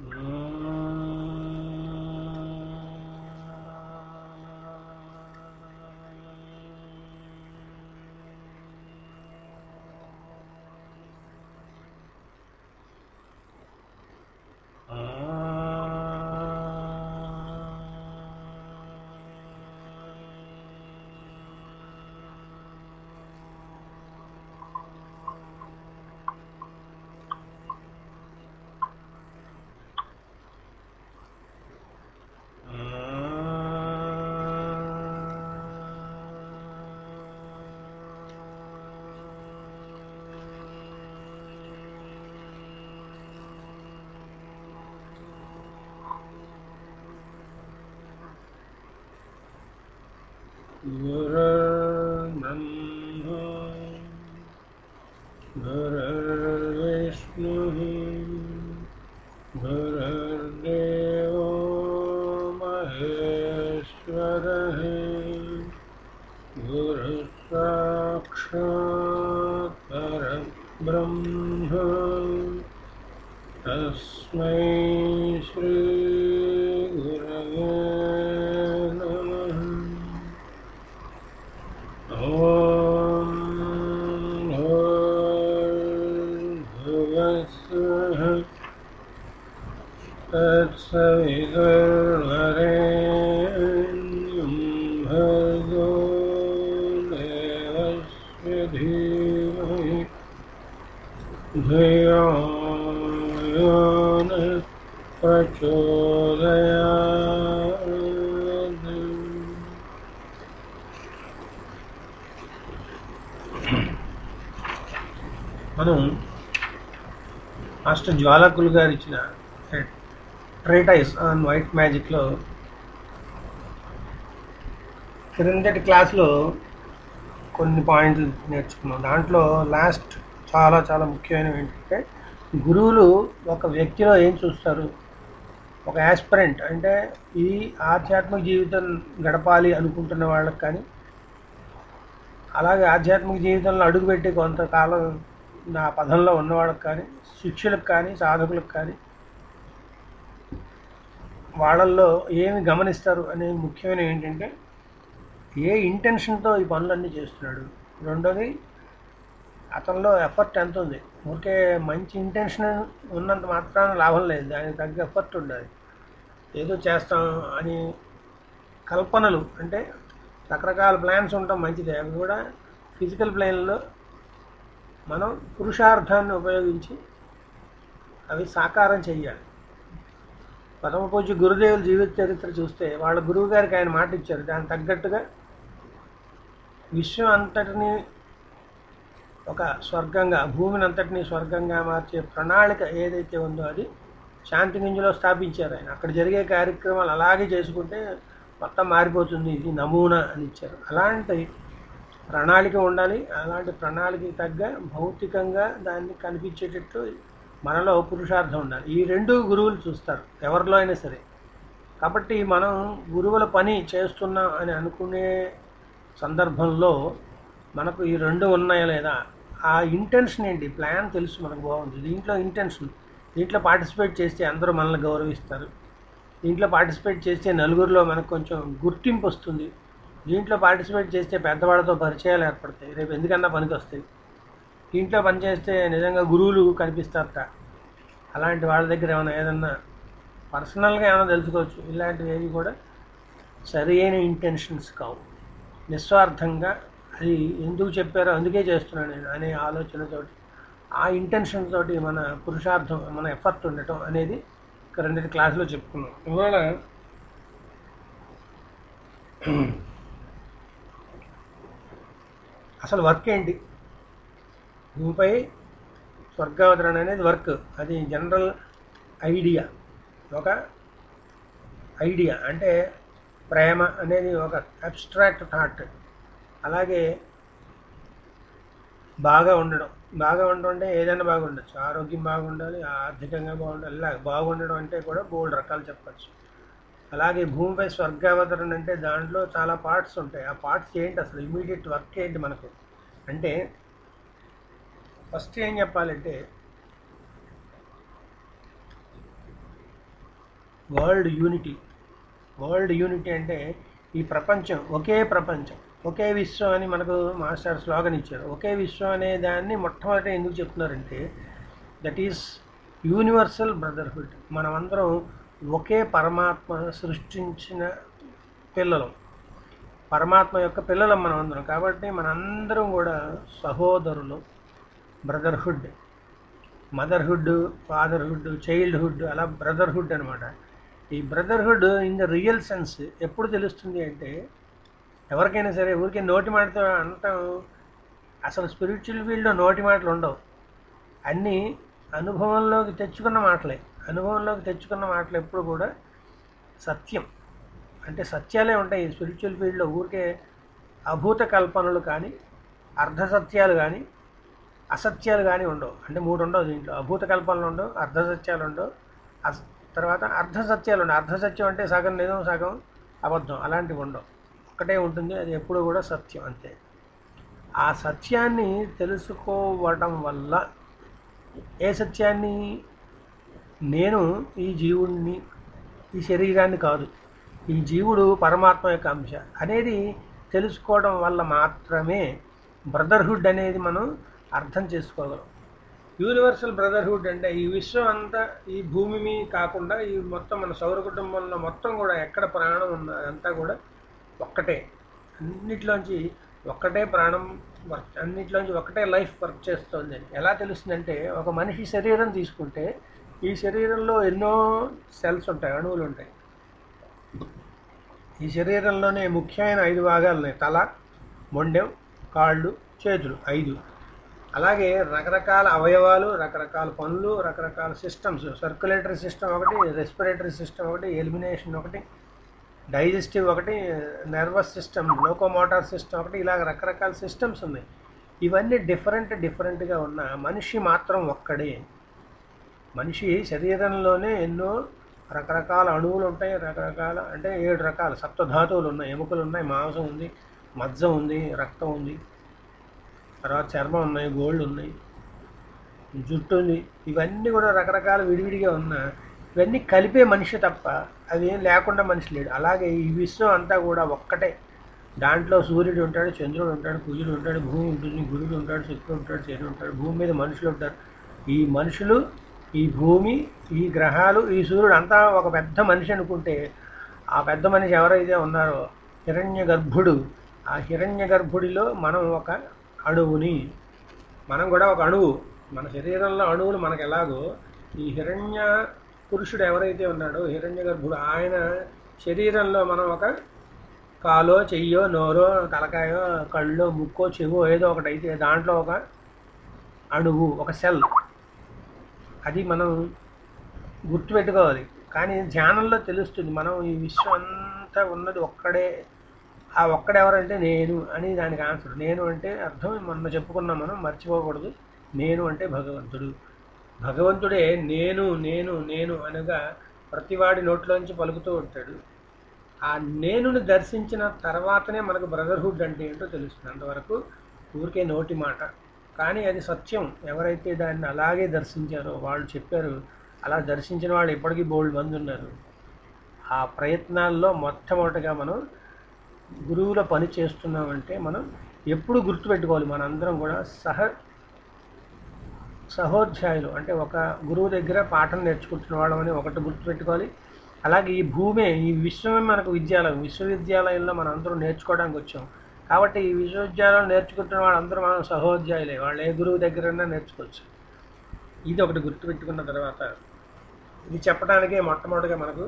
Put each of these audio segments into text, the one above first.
गुरुर्ब्रह्मा गुरुर्विष्णुः गुरुर्देवो महेश्वरः गुरुसाक्षात् परब्रह्म तस्मै श्रीगुरवे नमः ॐ भूर्भुवस्सुः तत्सवितुर्वरेण्यं भर्गो देवस्य धीमहि धियो यो नः प्रचोदयात् మనం మాస్టర్ జ్వాలకులు గారు ఇచ్చిన ట్రేటైస్ ఆన్ వైట్ మ్యాజిక్లో క్రిందటి క్లాస్లో కొన్ని పాయింట్లు నేర్చుకున్నాం దాంట్లో లాస్ట్ చాలా చాలా ముఖ్యమైనవి ఏంటంటే గురువులు ఒక వ్యక్తిలో ఏం చూస్తారు ఒక యాస్పిరెంట్ అంటే ఈ ఆధ్యాత్మిక జీవితం గడపాలి అనుకుంటున్న వాళ్ళకి కానీ అలాగే ఆధ్యాత్మిక జీవితంలో అడుగుపెట్టి కొంతకాలం నా పదంలో ఉన్నవాళ్ళకి కానీ శిష్యులకు కానీ సాధకులకు కానీ వాళ్ళల్లో ఏమి గమనిస్తారు అనేది ముఖ్యమైన ఏంటంటే ఏ ఇంటెన్షన్తో ఈ పనులన్నీ చేస్తున్నాడు రెండోది అతనిలో ఎఫర్ట్ ఎంత ఉంది ఊరికే మంచి ఇంటెన్షన్ ఉన్నంత మాత్రాన లాభం లేదు దానికి తగ్గ ఎఫర్ట్ ఉండాలి ఏదో చేస్తాం అని కల్పనలు అంటే రకరకాల ప్లాన్స్ ఉండటం మంచిదే అవి కూడా ఫిజికల్ ప్లేన్లో మనం పురుషార్థాన్ని ఉపయోగించి అవి సాకారం చెయ్యాలి పరమ పూజ్య గురుదేవుల జీవిత చరిత్ర చూస్తే వాళ్ళ గురువు గారికి ఆయన మాట ఇచ్చారు దానికి తగ్గట్టుగా విశ్వం అంతటిని ఒక స్వర్గంగా భూమిని అంతటిని స్వర్గంగా మార్చే ప్రణాళిక ఏదైతే ఉందో అది శాంతి గింజలో స్థాపించారు ఆయన అక్కడ జరిగే కార్యక్రమాలు అలాగే చేసుకుంటే మొత్తం మారిపోతుంది ఇది నమూనా అని ఇచ్చారు అలాంటి ప్రణాళిక ఉండాలి అలాంటి ప్రణాళికకి తగ్గ భౌతికంగా దాన్ని కనిపించేటట్టు మనలో పురుషార్థం ఉండాలి ఈ రెండు గురువులు చూస్తారు ఎవరిలో అయినా సరే కాబట్టి మనం గురువుల పని చేస్తున్నాం అని అనుకునే సందర్భంలో మనకు ఈ రెండు ఉన్నాయా లేదా ఆ ఇంటెన్షన్ ఏంటి ప్లాన్ తెలుసు మనకు బాగుంది దీంట్లో ఇంటెన్షన్ దీంట్లో పార్టిసిపేట్ చేస్తే అందరూ మనల్ని గౌరవిస్తారు దీంట్లో పార్టిసిపేట్ చేస్తే నలుగురిలో మనకు కొంచెం గుర్తింపు వస్తుంది దీంట్లో పార్టిసిపేట్ చేస్తే పెద్దవాళ్ళతో పరిచయాలు ఏర్పడతాయి రేపు ఎందుకన్నా పనికి వస్తాయి దీంట్లో పనిచేస్తే నిజంగా గురువులు కనిపిస్తారట అలాంటి వాళ్ళ దగ్గర ఏమైనా ఏదన్నా పర్సనల్గా ఏమైనా తెలుసుకోవచ్చు ఇలాంటివి ఏవి కూడా సరి అయిన ఇంటెన్షన్స్ కావు నిస్వార్థంగా అది ఎందుకు చెప్పారో అందుకే చేస్తున్నాను నేను అనే ఆలోచనతోటి ఆ ఇంటెన్షన్ తోటి మన పురుషార్థం మన ఎఫర్ట్ ఉండటం అనేది ఇక్కడ రెండింటి క్లాసులో చెప్పుకున్నాం ఇవాళ అసలు వర్క్ ఏంటి భూమిపై స్వర్గావతరణ అనేది వర్క్ అది జనరల్ ఐడియా ఒక ఐడియా అంటే ప్రేమ అనేది ఒక అబ్స్ట్రాక్ట్ థాట్ అలాగే బాగా ఉండడం బాగా ఉండడం అంటే ఏదైనా బాగుండొచ్చు ఆరోగ్యం బాగుండాలి ఆర్థికంగా బాగుండాలి ఇలా బాగుండడం అంటే కూడా బోల్డ్ రకాలు చెప్పచ్చు అలాగే భూమిపై స్వర్గావతరణ అంటే దాంట్లో చాలా పార్ట్స్ ఉంటాయి ఆ పార్ట్స్ ఏంటి అసలు ఇమీడియట్ వర్క్ ఏంటి మనకు అంటే ఫస్ట్ ఏం చెప్పాలంటే వరల్డ్ యూనిటీ వరల్డ్ యూనిటీ అంటే ఈ ప్రపంచం ఒకే ప్రపంచం ఒకే విశ్వం అని మనకు మాస్టర్ స్లోగన్ ఇచ్చారు ఒకే విశ్వం అనే దాన్ని మొట్టమొదట ఎందుకు చెప్తున్నారంటే దట్ ఈస్ యూనివర్సల్ బ్రదర్హుడ్ మనమందరం ఒకే పరమాత్మ సృష్టించిన పిల్లలం పరమాత్మ యొక్క పిల్లలం మనం అందరం కాబట్టి మనందరం కూడా సహోదరులు బ్రదర్హుడ్ మదర్హుడ్ ఫాదర్హుడ్ చైల్డ్హుడ్ అలా బ్రదర్హుడ్ అనమాట ఈ brotherhood in the real sense ఎప్పుడు తెలుస్తుంది అంటే ఎవరికైనా సరే ఊరికే నోటి మాటతో అంటాం అసలు స్పిరిచువల్ ఫీల్డ్లో నోటి మాటలు ఉండవు అన్నీ అనుభవంలోకి తెచ్చుకున్న మాటలే అనుభవంలోకి తెచ్చుకున్న మాటలు ఎప్పుడు కూడా సత్యం అంటే సత్యాలే ఉంటాయి స్పిరిచువల్ ఫీల్డ్లో ఊరికే అభూత కల్పనలు కానీ అర్ధ సత్యాలు కానీ అసత్యాలు కానీ ఉండవు అంటే మూడు ఉండవు దీంట్లో అభూత కల్పనలు ఉండవు అర్ధ సత్యాలు ఉండవు అస తర్వాత అర్ధ సత్యాలు ఉండవు అర్ధ సత్యం అంటే సగం నిజం సగం అబద్ధం అలాంటివి ఉండవు ఒకటే ఉంటుంది అది ఎప్పుడు కూడా సత్యం అంతే ఆ సత్యాన్ని తెలుసుకోవడం వల్ల ఏ సత్యాన్ని నేను ఈ జీవుణ్ణి ఈ శరీరాన్ని కాదు ఈ జీవుడు పరమాత్మ యొక్క అంశ అనేది తెలుసుకోవడం వల్ల మాత్రమే బ్రదర్హుడ్ అనేది మనం అర్థం చేసుకోగలం యూనివర్సల్ బ్రదర్హుడ్ అంటే ఈ విశ్వం అంతా ఈ భూమి మీ కాకుండా ఈ మొత్తం మన సౌర కుటుంబంలో మొత్తం కూడా ఎక్కడ ప్రాణం ఉందో అదంతా కూడా ఒక్కటే అన్నిట్లోంచి ఒక్కటే ప్రాణం వర్క్ అన్నిట్లోంచి ఒకటే లైఫ్ వర్క్ చేస్తుంది అని ఎలా తెలుస్తుందంటే ఒక మనిషి శరీరం తీసుకుంటే ఈ శరీరంలో ఎన్నో సెల్స్ ఉంటాయి అణువులు ఉంటాయి ఈ శరీరంలోనే ముఖ్యమైన ఐదు భాగాలు ఉన్నాయి తల మొండెం కాళ్ళు చేతులు ఐదు అలాగే రకరకాల అవయవాలు రకరకాల పనులు రకరకాల సిస్టమ్స్ సర్క్యులేటరీ సిస్టమ్ ఒకటి రెస్పిరేటరీ సిస్టమ్ ఒకటి ఎలిమినేషన్ ఒకటి డైజెస్టివ్ ఒకటి నర్వస్ సిస్టమ్ లోకోమోటార్ సిస్టమ్ ఒకటి ఇలా రకరకాల సిస్టమ్స్ ఉన్నాయి ఇవన్నీ డిఫరెంట్ డిఫరెంట్గా ఉన్న మనిషి మాత్రం ఒక్కడే మనిషి శరీరంలోనే ఎన్నో రకరకాల అణువులు ఉంటాయి రకరకాల అంటే ఏడు రకాల సప్తధాతువులు ఉన్నాయి ఎముకలు ఉన్నాయి మాంసం ఉంది మజ్జం ఉంది రక్తం ఉంది తర్వాత చర్మం ఉన్నాయి గోళ్ళు ఉన్నాయి జుట్టు ఉంది ఇవన్నీ కూడా రకరకాల విడివిడిగా ఉన్న ఇవన్నీ కలిపే మనిషి తప్ప అవి ఏం లేకుండా మనిషి లేడు అలాగే ఈ విశ్వం అంతా కూడా ఒక్కటే దాంట్లో సూర్యుడు ఉంటాడు చంద్రుడు ఉంటాడు కుజుడు ఉంటాడు భూమి ఉంటుంది గురుడు ఉంటాడు శుక్రుడు ఉంటాడు శని ఉంటాడు భూమి మీద మనుషులు ఉంటారు ఈ మనుషులు ఈ భూమి ఈ గ్రహాలు ఈ సూర్యుడు అంతా ఒక పెద్ద మనిషి అనుకుంటే ఆ పెద్ద మనిషి ఎవరైతే ఉన్నారో హిరణ్య గర్భుడు ఆ హిరణ్య గర్భుడిలో మనం ఒక అణువుని మనం కూడా ఒక అణువు మన శరీరంలో అణువులు మనకు ఎలాగో ఈ హిరణ్య పురుషుడు ఎవరైతే ఉన్నాడో హిరణ్య గర్భుడు ఆయన శరీరంలో మనం ఒక కాలో చెయ్యో నోరో తలకాయో కళ్ళో ముక్కో చెవో ఏదో ఒకటి అయితే దాంట్లో ఒక అణువు ఒక సెల్ అది మనం గుర్తుపెట్టుకోవాలి కానీ ధ్యానంలో తెలుస్తుంది మనం ఈ విశ్వం అంతా ఉన్నది ఒక్కడే ఆ ఒక్కడెవరంటే నేను అని దానికి ఆన్సర్ నేను అంటే అర్థం మొన్న చెప్పుకున్నాం మనం మర్చిపోకూడదు నేను అంటే భగవంతుడు భగవంతుడే నేను నేను నేను అనగా ప్రతివాడి నోట్లోంచి పలుకుతూ ఉంటాడు ఆ నేనుని దర్శించిన తర్వాతనే మనకు బ్రదర్హుడ్ అంటే ఏంటో తెలుస్తుంది అంతవరకు ఊరికే నోటి మాట కానీ అది సత్యం ఎవరైతే దాన్ని అలాగే దర్శించారో వాళ్ళు చెప్పారు అలా దర్శించిన వాళ్ళు ఇప్పటికీ బోల్డ్ మంది ఉన్నారు ఆ ప్రయత్నాల్లో మొట్టమొదటిగా మనం గురువుల పని చేస్తున్నామంటే మనం ఎప్పుడు గుర్తుపెట్టుకోవాలి మనందరం కూడా సహ సహోధ్యాయులు అంటే ఒక గురువు దగ్గర పాఠం నేర్చుకుంటున్న వాళ్ళం అని ఒకటి గుర్తుపెట్టుకోవాలి అలాగే ఈ భూమే ఈ విశ్వమే మనకు విద్యాలయం విశ్వవిద్యాలయంలో మనం అందరం నేర్చుకోవడానికి వచ్చాం కాబట్టి ఈ విశ్వవిద్యాలయం నేర్చుకుంటున్న వాళ్ళందరూ మనం సహోధ్యాయులే వాళ్ళు ఏ గురువు దగ్గరైనా నేర్చుకోవచ్చు ఇది ఒకటి గుర్తుపెట్టుకున్న తర్వాత ఇది చెప్పడానికే మొట్టమొదటిగా మనకు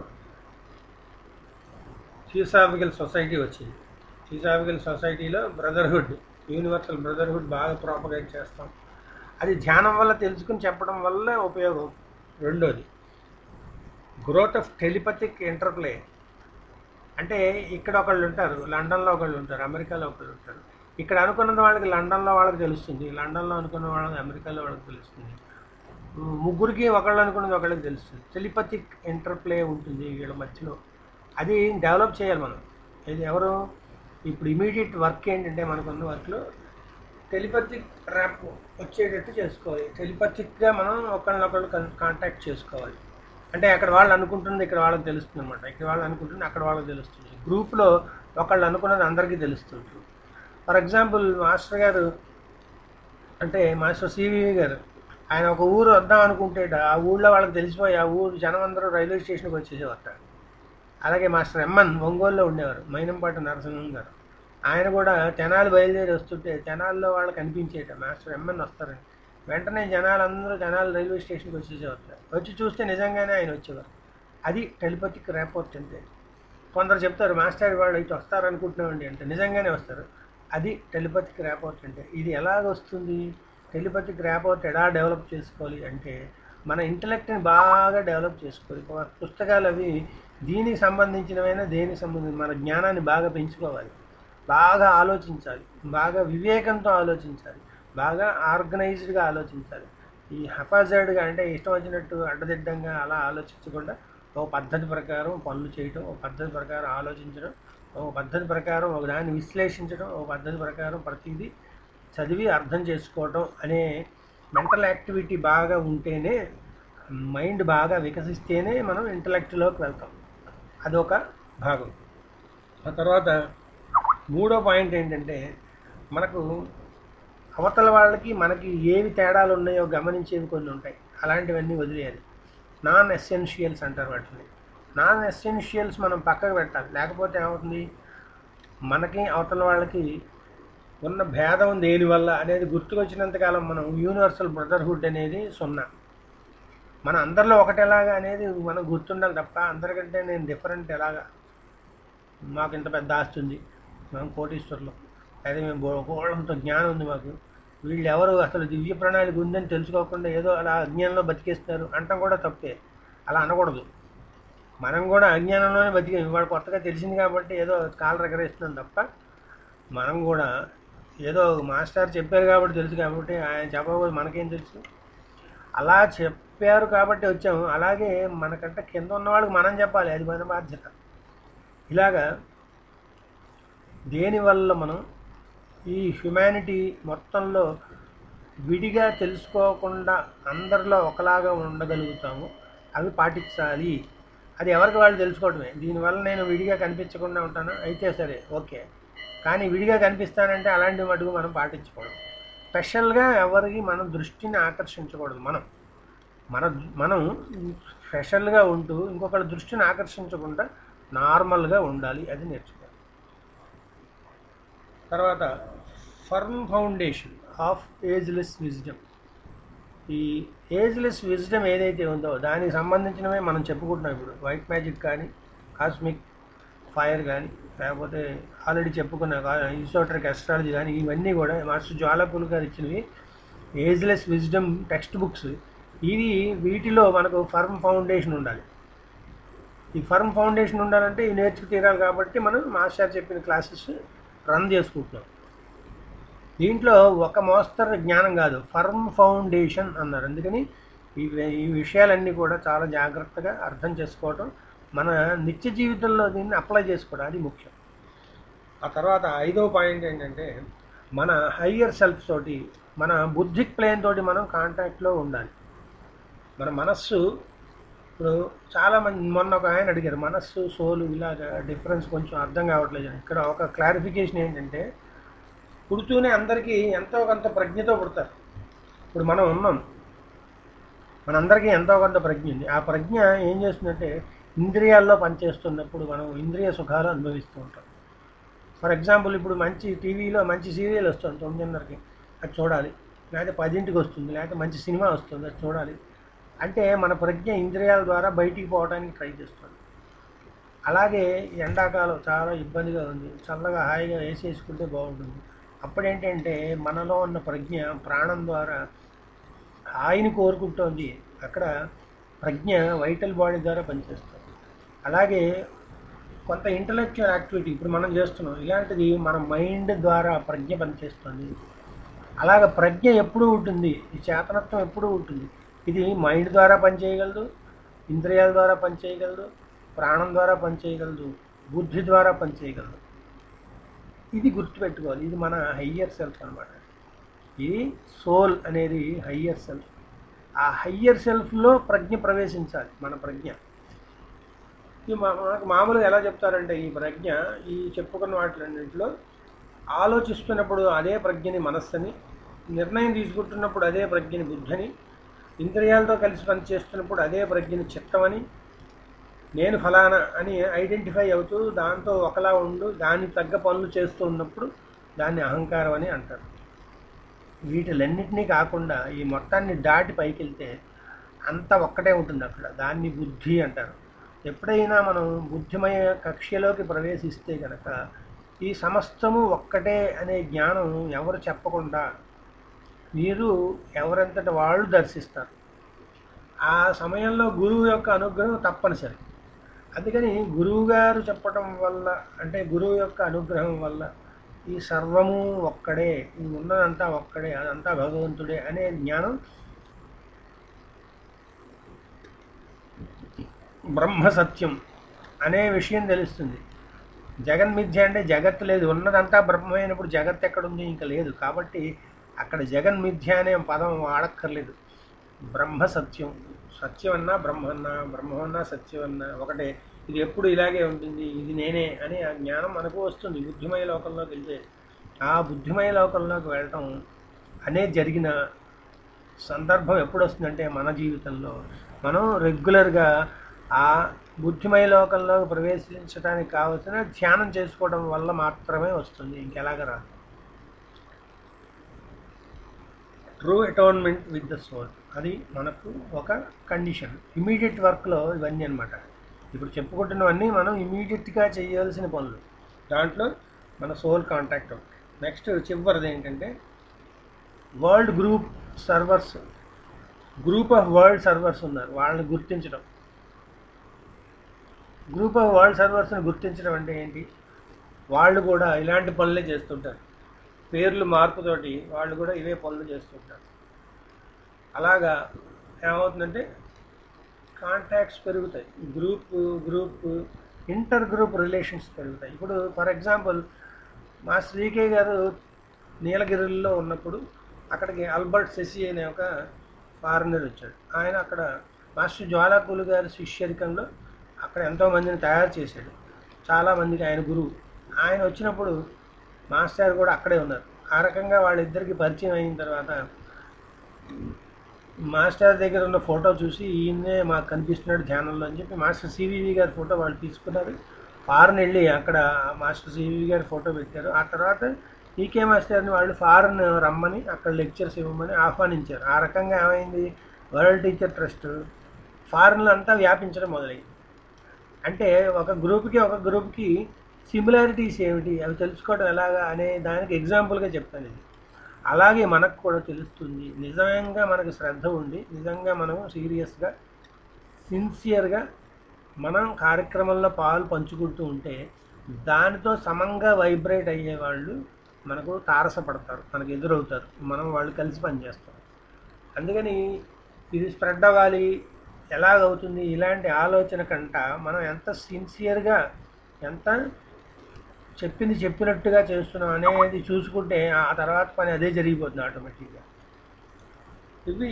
థియోసాఫికల్ సొసైటీ వచ్చింది థియోసాఫికల్ సొసైటీలో బ్రదర్హుడ్ యూనివర్సల్ బ్రదర్హుడ్ బాగా ప్రాపగేట్ చేస్తాం అది ధ్యానం వల్ల తెలుసుకుని చెప్పడం వల్ల ఉపయోగం రెండోది గ్రోత్ ఆఫ్ టెలిపతిక్ ఇంటర్ప్లే అంటే ఇక్కడ ఒకళ్ళు ఉంటారు లండన్లో ఒకళ్ళు ఉంటారు అమెరికాలో ఒకళ్ళు ఉంటారు ఇక్కడ అనుకున్నది వాళ్ళకి లండన్లో వాళ్ళకి తెలుస్తుంది లండన్లో అనుకున్న వాళ్ళకి అమెరికాలో వాళ్ళకి తెలుస్తుంది ముగ్గురికి ఒకళ్ళు అనుకున్నది ఒకళ్ళకి తెలుస్తుంది టెలిపతిక్ ఇంటర్ప్లే ఉంటుంది వీళ్ళ మధ్యలో అది డెవలప్ చేయాలి మనం ఇది ఎవరు ఇప్పుడు ఇమీడియట్ వర్క్ ఏంటంటే మనకున్న వర్క్లో టెలిపతిక్ ర్యాప్ వచ్చేటట్టు చేసుకోవాలి టెలిపతిక్గా మనం ఒకళ్ళనొకళ్ళు కాంటాక్ట్ చేసుకోవాలి అంటే అక్కడ వాళ్ళు అనుకుంటుంది ఇక్కడ వాళ్ళకి తెలుస్తుంది అనమాట ఇక్కడ వాళ్ళు అనుకుంటుంది అక్కడ వాళ్ళకి తెలుస్తుంది గ్రూప్లో ఒకళ్ళు అనుకున్నది అందరికీ తెలుస్తుంది ఫర్ ఎగ్జాంపుల్ మాస్టర్ గారు అంటే మాస్టర్ సివివి గారు ఆయన ఒక ఊరు వద్దాం అనుకుంటేట ఆ ఊళ్ళో వాళ్ళకి తెలిసిపోయి ఆ ఊరు జనం అందరూ రైల్వే స్టేషన్కి వచ్చేసేవారు అలాగే మాస్టర్ ఎమ్మన్ ఒంగోలులో ఉండేవారు మైనంపాటి నరసింహం గారు ఆయన కూడా తెనాలి బయలుదేరి వస్తుంటే తెనాల్లో వాళ్ళకి అనిపించేట మాస్టర్ ఎమ్మన్ వస్తారని వెంటనే జనాలందరూ తెనాలి రైల్వే స్టేషన్కి వచ్చేసేవారు వచ్చి చూస్తే నిజంగానే ఆయన వచ్చేవారు అది టెలిపతిక్ రేపోర్ట్ అంటే కొందరు చెప్తారు మాస్టర్ వాళ్ళు అయితే వస్తారనుకుంటున్నామండి అంటే నిజంగానే వస్తారు అది టెలిపతిక్ రేపోర్ట్ అంటే ఇది ఎలాగ వస్తుంది టెలిపతిక్ రేపోర్ట్ ఎలా డెవలప్ చేసుకోవాలి అంటే మన ఇంటలెక్ట్ని బాగా డెవలప్ చేసుకోవాలి ఒక పుస్తకాలు అవి దీనికి సంబంధించినవైనా దేనికి సంబంధించిన మన జ్ఞానాన్ని బాగా పెంచుకోవాలి బాగా ఆలోచించాలి బాగా వివేకంతో ఆలోచించాలి బాగా ఆర్గనైజ్డ్గా ఆలోచించాలి ఈ హఫాజర్డ్గా అంటే ఇష్టం వచ్చినట్టు అడ్డదిడ్డంగా అలా ఆలోచించకుండా ఒక పద్ధతి ప్రకారం పనులు చేయటం ఒక పద్ధతి ప్రకారం ఆలోచించడం ఒక పద్ధతి ప్రకారం ఒక దాన్ని విశ్లేషించడం ఒక పద్ధతి ప్రకారం ప్రతిదీ చదివి అర్థం చేసుకోవటం అనే మెంటల్ యాక్టివిటీ బాగా ఉంటేనే మైండ్ బాగా వికసిస్తేనే మనం ఇంటలెక్ట్లోకి వెళ్తాం అదొక భాగం ఆ తర్వాత మూడో పాయింట్ ఏంటంటే మనకు అవతల వాళ్ళకి మనకి ఏవి తేడాలు ఉన్నాయో గమనించేవి కొన్ని ఉంటాయి అలాంటివన్నీ వదిలేయాలి నాన్ ఎసెన్షియల్స్ అంటారు వాటిని నాన్ ఎసెన్షియల్స్ మనం పక్కకు పెట్టాలి లేకపోతే ఏమవుతుంది మనకి అవతల వాళ్ళకి ఉన్న భేదం దేనివల్ల అనేది గుర్తుకొచ్చినంతకాలం మనం యూనివర్సల్ బ్రదర్హుడ్ అనేది సున్నా మన అందరిలో ఒకటేలాగా అనేది మనం గుర్తుండాలి తప్ప అందరికంటే నేను డిఫరెంట్ ఎలాగా మాకు ఇంత పెద్ద ఆస్తి ఉంది మేము కోటీశ్వర్లు అదే మేము గోళంతో జ్ఞానం ఉంది మాకు వీళ్ళు ఎవరు అసలు దివ్య ప్రణాళిక ఉందని తెలుసుకోకుండా ఏదో అలా అజ్ఞానంలో బతికేస్తారు అంటాం కూడా తప్పే అలా అనకూడదు మనం కూడా అజ్ఞానంలోనే బతికాం ఇవాళ కొత్తగా తెలిసింది కాబట్టి ఏదో కాలు ఎగరేస్తున్నాం తప్ప మనం కూడా ఏదో మాస్టర్ చెప్పారు కాబట్టి తెలుసు కాబట్టి ఆయన చెప్పకపోతే మనకేం తెలుసు అలా చెప్పారు కాబట్టి వచ్చాము అలాగే మనకంటే కింద ఉన్న వాళ్ళకి మనం చెప్పాలి అది మన బాధ్యత ఇలాగా దేనివల్ల మనం ఈ హ్యుమానిటీ మొత్తంలో విడిగా తెలుసుకోకుండా అందరిలో ఒకలాగా ఉండగలుగుతాము అవి పాటించాలి అది ఎవరికి వాళ్ళు తెలుసుకోవడమే దీనివల్ల నేను విడిగా కనిపించకుండా ఉంటాను అయితే సరే ఓకే కానీ విడిగా కనిపిస్తానంటే అలాంటి మటుకు మనం పాటించకూడదు స్పెషల్గా ఎవరికి మనం దృష్టిని ఆకర్షించకూడదు మనం మన మనం స్పెషల్గా ఉంటూ ఇంకొకరి దృష్టిని ఆకర్షించకుండా నార్మల్గా ఉండాలి అది నేర్చుకోవాలి తర్వాత firm foundation of ageless wisdom ఈ ఏజ్లెస్ విజ్డమ్ ఏదైతే ఉందో దానికి సంబంధించినవే మనం చెప్పుకుంటున్నాం ఇప్పుడు వైట్ మ్యాజిక్ కానీ కాస్మిక్ ఫైర్ కానీ లేకపోతే ఆల్రెడీ చెప్పుకున్న ఈసోట్రిక్ అస్ట్రాలజీ కానీ ఇవన్నీ కూడా మాస్టర్ జ్వాలపుల్ గారు ఇచ్చినవి ఏజ్లెస్ విజ్డమ్ టెక్స్ట్ బుక్స్ ఇవి వీటిలో మనకు ఫర్మ్ ఫౌండేషన్ ఉండాలి ఈ ఫర్మ్ ఫౌండేషన్ ఉండాలంటే ఇవి నేర్చుకు తీరాలి కాబట్టి మనం మాస్టర్ చెప్పిన క్లాసెస్ రన్ చేసుకుంటున్నాం దీంట్లో ఒక మోస్తరు జ్ఞానం కాదు ఫర్మ్ ఫౌండేషన్ అన్నారు అందుకని ఈ ఈ విషయాలన్నీ కూడా చాలా జాగ్రత్తగా అర్థం చేసుకోవటం మన నిత్య జీవితంలో దీన్ని అప్లై చేసుకోవడం అది ముఖ్యం ఆ తర్వాత ఐదో పాయింట్ ఏంటంటే మన హయ్యర్ సెల్ఫ్ తోటి మన బుద్ధిక్ ప్లేన్ తోటి మనం కాంటాక్ట్లో ఉండాలి మన మనస్సు ఇప్పుడు చాలా మంది మొన్న ఒక ఆయన అడిగారు మనస్సు సోలు ఇలాగ డిఫరెన్స్ కొంచెం అర్థం కావట్లేదు ఇక్కడ ఒక క్లారిఫికేషన్ ఏంటంటే పుడుతూనే అందరికీ ఎంతో కొంత ప్రజ్ఞతో పుడతారు ఇప్పుడు మనం ఉన్నాం మనందరికీ ఎంతో కొంత ప్రజ్ఞ ఉంది ఆ ప్రజ్ఞ ఏం చేస్తుందంటే ఇంద్రియాల్లో పనిచేస్తున్నప్పుడు మనం ఇంద్రియ సుఖాలు అనుభవిస్తూ ఉంటాం ఫర్ ఎగ్జాంపుల్ ఇప్పుడు మంచి టీవీలో మంచి సీరియల్ వస్తుంది తొమ్మిదిన్నరకి అది చూడాలి లేకపోతే పదింటికి వస్తుంది లేకపోతే మంచి సినిమా వస్తుంది అది చూడాలి అంటే మన ప్రజ్ఞ ఇంద్రియాల ద్వారా బయటికి పోవడానికి ట్రై చేస్తుంది అలాగే ఎండాకాలం చాలా ఇబ్బందిగా ఉంది చల్లగా హాయిగా ఏసీ వేసుకుంటే బాగుంటుంది అప్పుడేంటంటే మనలో ఉన్న ప్రజ్ఞ ప్రాణం ద్వారా హాయిని కోరుకుంటోంది అక్కడ ప్రజ్ఞ వైటల్ బాడీ ద్వారా పనిచేస్తుంది అలాగే కొంత ఇంటలెక్చువల్ యాక్టివిటీ ఇప్పుడు మనం చేస్తున్నాం ఇలాంటిది మన మైండ్ ద్వారా ప్రజ్ఞ పనిచేస్తుంది అలాగ ప్రజ్ఞ ఎప్పుడూ ఉంటుంది ఈ చేతనత్వం ఎప్పుడూ ఉంటుంది ఇది మైండ్ ద్వారా పనిచేయగలదు ఇంద్రియాల ద్వారా పనిచేయగలదు ప్రాణం ద్వారా పనిచేయగలదు బుద్ధి ద్వారా పనిచేయగలదు ఇది గుర్తుపెట్టుకోవాలి ఇది మన హయ్యర్ సెల్ఫ్ అనమాట ఇది సోల్ అనేది హయ్యర్ సెల్ఫ్ ఆ హయ్యర్ సెల్ఫ్లో ప్రజ్ఞ ప్రవేశించాలి మన ప్రజ్ఞ ఇది మా- మనకు మామూలుగా ఎలా చెప్తారంటే ఈ ప్రజ్ఞ ఈ చెప్పుకున్న వాటిలన్నింటిలో ఆలోచిస్తున్నప్పుడు అదే ప్రజ్ఞని మనస్సని నిర్ణయం తీసుకుంటున్నప్పుడు అదే ప్రజ్ఞని బుద్ధని ఇంద్రియాలతో కలిసి పనిచేస్తున్నప్పుడు అదే ప్రజ్ఞని చిత్తమని నేను ఫలానా అని ఐడెంటిఫై అవుతూ దాంతో ఒకలా ఉండు దానికి తగ్గ పనులు చేస్తూ ఉన్నప్పుడు దాన్ని అహంకారం అని అంటారు వీటిలన్నింటినీ కాకుండా ఈ మొత్తాన్ని దాటి పైకి వెళ్తే అంతా ఒక్కటే ఉంటుంది అక్కడ దాన్ని బుద్ధి అంటారు ఎప్పుడైనా మనం బుద్ధిమయ కక్ష్యలోకి ప్రవేశిస్తే కనుక ఈ సమస్తము ఒక్కటే అనే జ్ఞానం ఎవరు చెప్పకుండా మీరు ఎవరంతటి వాళ్ళు దర్శిస్తారు ఆ సమయంలో గురువు యొక్క అనుగ్రహం తప్పనిసరి అందుకని గురువు గారు చెప్పటం వల్ల అంటే గురువు యొక్క అనుగ్రహం వల్ల ఈ సర్వము ఒక్కడే ఈ ఉన్నదంతా ఒక్కడే అదంతా భగవంతుడే అనే జ్ఞానం బ్రహ్మ సత్యం అనే విషయం తెలుస్తుంది జగన్మిథ్య అంటే జగత్ లేదు ఉన్నదంతా బ్రహ్మమైనప్పుడు జగత్ ఎక్కడుంది ఇంకా లేదు కాబట్టి అక్కడ జగన్మిథ్య అనే పదం వాడక్కర్లేదు బ్రహ్మ సత్యం సత్యం అన్నా బ్రహ్మ అన్నా బ్రహ్మ అన్నా సత్యం అన్నా ఒకటే ఇది ఎప్పుడు ఇలాగే ఉంటుంది ఇది నేనే అని ఆ జ్ఞానం మనకు వస్తుంది బుద్ధిమయ లోకంలోకి వెళ్తే ఆ బుద్ధిమయ లోకంలోకి వెళ్ళటం అనేది జరిగిన సందర్భం ఎప్పుడు వస్తుందంటే మన జీవితంలో మనం రెగ్యులర్గా ఆ బుద్ధిమయ లోకంలోకి ప్రవేశించడానికి కావలసిన ధ్యానం చేసుకోవడం వల్ల మాత్రమే వస్తుంది ఇంకెలాగ రాదు true atonement with the soul అది మనకు ఒక కండిషన్ ఇమీడియట్ వర్క్లో ఇవన్నీ అనమాట ఇప్పుడు చెప్పుకుంటున్నవన్నీ మనం ఇమీడియట్గా చేయాల్సిన పనులు దాంట్లో మన సోల్ కాంటాక్ట్ అవుతుంది నెక్స్ట్ చివరిది ఏంటంటే world group servers group of world servers ఉన్నారు వాళ్ళని గుర్తించడం గ్రూప్ ఆఫ్ వరల్డ్ సర్వర్స్ని గుర్తించడం అంటే ఏంటి వాళ్ళు కూడా ఇలాంటి పనులే చేస్తుంటారు పేర్లు మార్పుతోటి వాళ్ళు కూడా ఇవే పనులు చేస్తుంటారు అలాగా ఏమవుతుందంటే కాంటాక్ట్స్ పెరుగుతాయి group group inter group relations పెరుగుతాయి ఇప్పుడు ఫర్ ఎగ్జాంపుల్ మా శ్రీకే గారు నీలగిరిలో ఉన్నప్పుడు అక్కడికి ఆల్బర్ట్ శశి అనే ఒక ఫారినర్ వచ్చాడు ఆయన అక్కడ మాస్టర్ జ్వాలాకులు గారి శిష్యరికంలో అక్కడ ఎంతో మందిని తయారు చేశాడు చాలామందికి ఆయన గురువు ఆయన వచ్చినప్పుడు మాస్టర్ కూడా అక్కడే ఉన్నారు ఆ రకంగా వాళ్ళిద్దరికి పరిచయం అయిన తర్వాత మాస్టర్ దగ్గర ఉన్న ఫోటో చూసి ఈయన్నే మాకు కనిపిస్తున్నాడు ధ్యానంలో అని చెప్పి మాస్టర్ సివివి గారి ఫోటో వాళ్ళు తీసుకున్నారు ఫారెన్ వెళ్ళి అక్కడ మాస్టర్ సివివి గారి ఫోటో పెట్టారు ఆ తర్వాత ఈకే మాస్టర్ని వాళ్ళు ఫారెన్ రమ్మని అక్కడ లెక్చర్స్ ఇవ్వమని ఆహ్వానించారు ఆ రకంగా ఏమైంది వరల్డ్ టీచర్ ట్రస్ట్ ఫారెన్లో అంతా వ్యాపించడం మొదలైంది అంటే ఒక గ్రూప్కి ఒక గ్రూప్కి సిమిలారిటీస్ ఏమిటి అవి తెలుసుకోవడం ఎలాగా అనే దానికి ఎగ్జాంపుల్గా చెప్తాను ఇది అలాగే మనకు కూడా తెలుస్తుంది నిజంగా మనకు శ్రద్ధ ఉండి నిజంగా మనం సీరియస్గా సిన్సియర్గా మనం కార్యక్రమంలో పాలు పంచుకుంటూ ఉంటే దానితో సమంగా వైబ్రేట్ అయ్యే వాళ్ళు మనకు తారసపడతారు మనకు ఎదురవుతారు మనం వాళ్ళు కలిసి పనిచేస్తాం అందుకని ఇది స్ప్రెడ్ అవ్వాలి ఎలాగవుతుంది ఇలాంటి ఆలోచన కంట మనం ఎంత సిన్సియర్గా ఎంత చెప్పింది చెప్పినట్టుగా చేస్తున్నాం అనేది చూసుకుంటే ఆ తర్వాత పని అదే జరిగిపోతుంది ఆటోమేటిక్గా ఇవి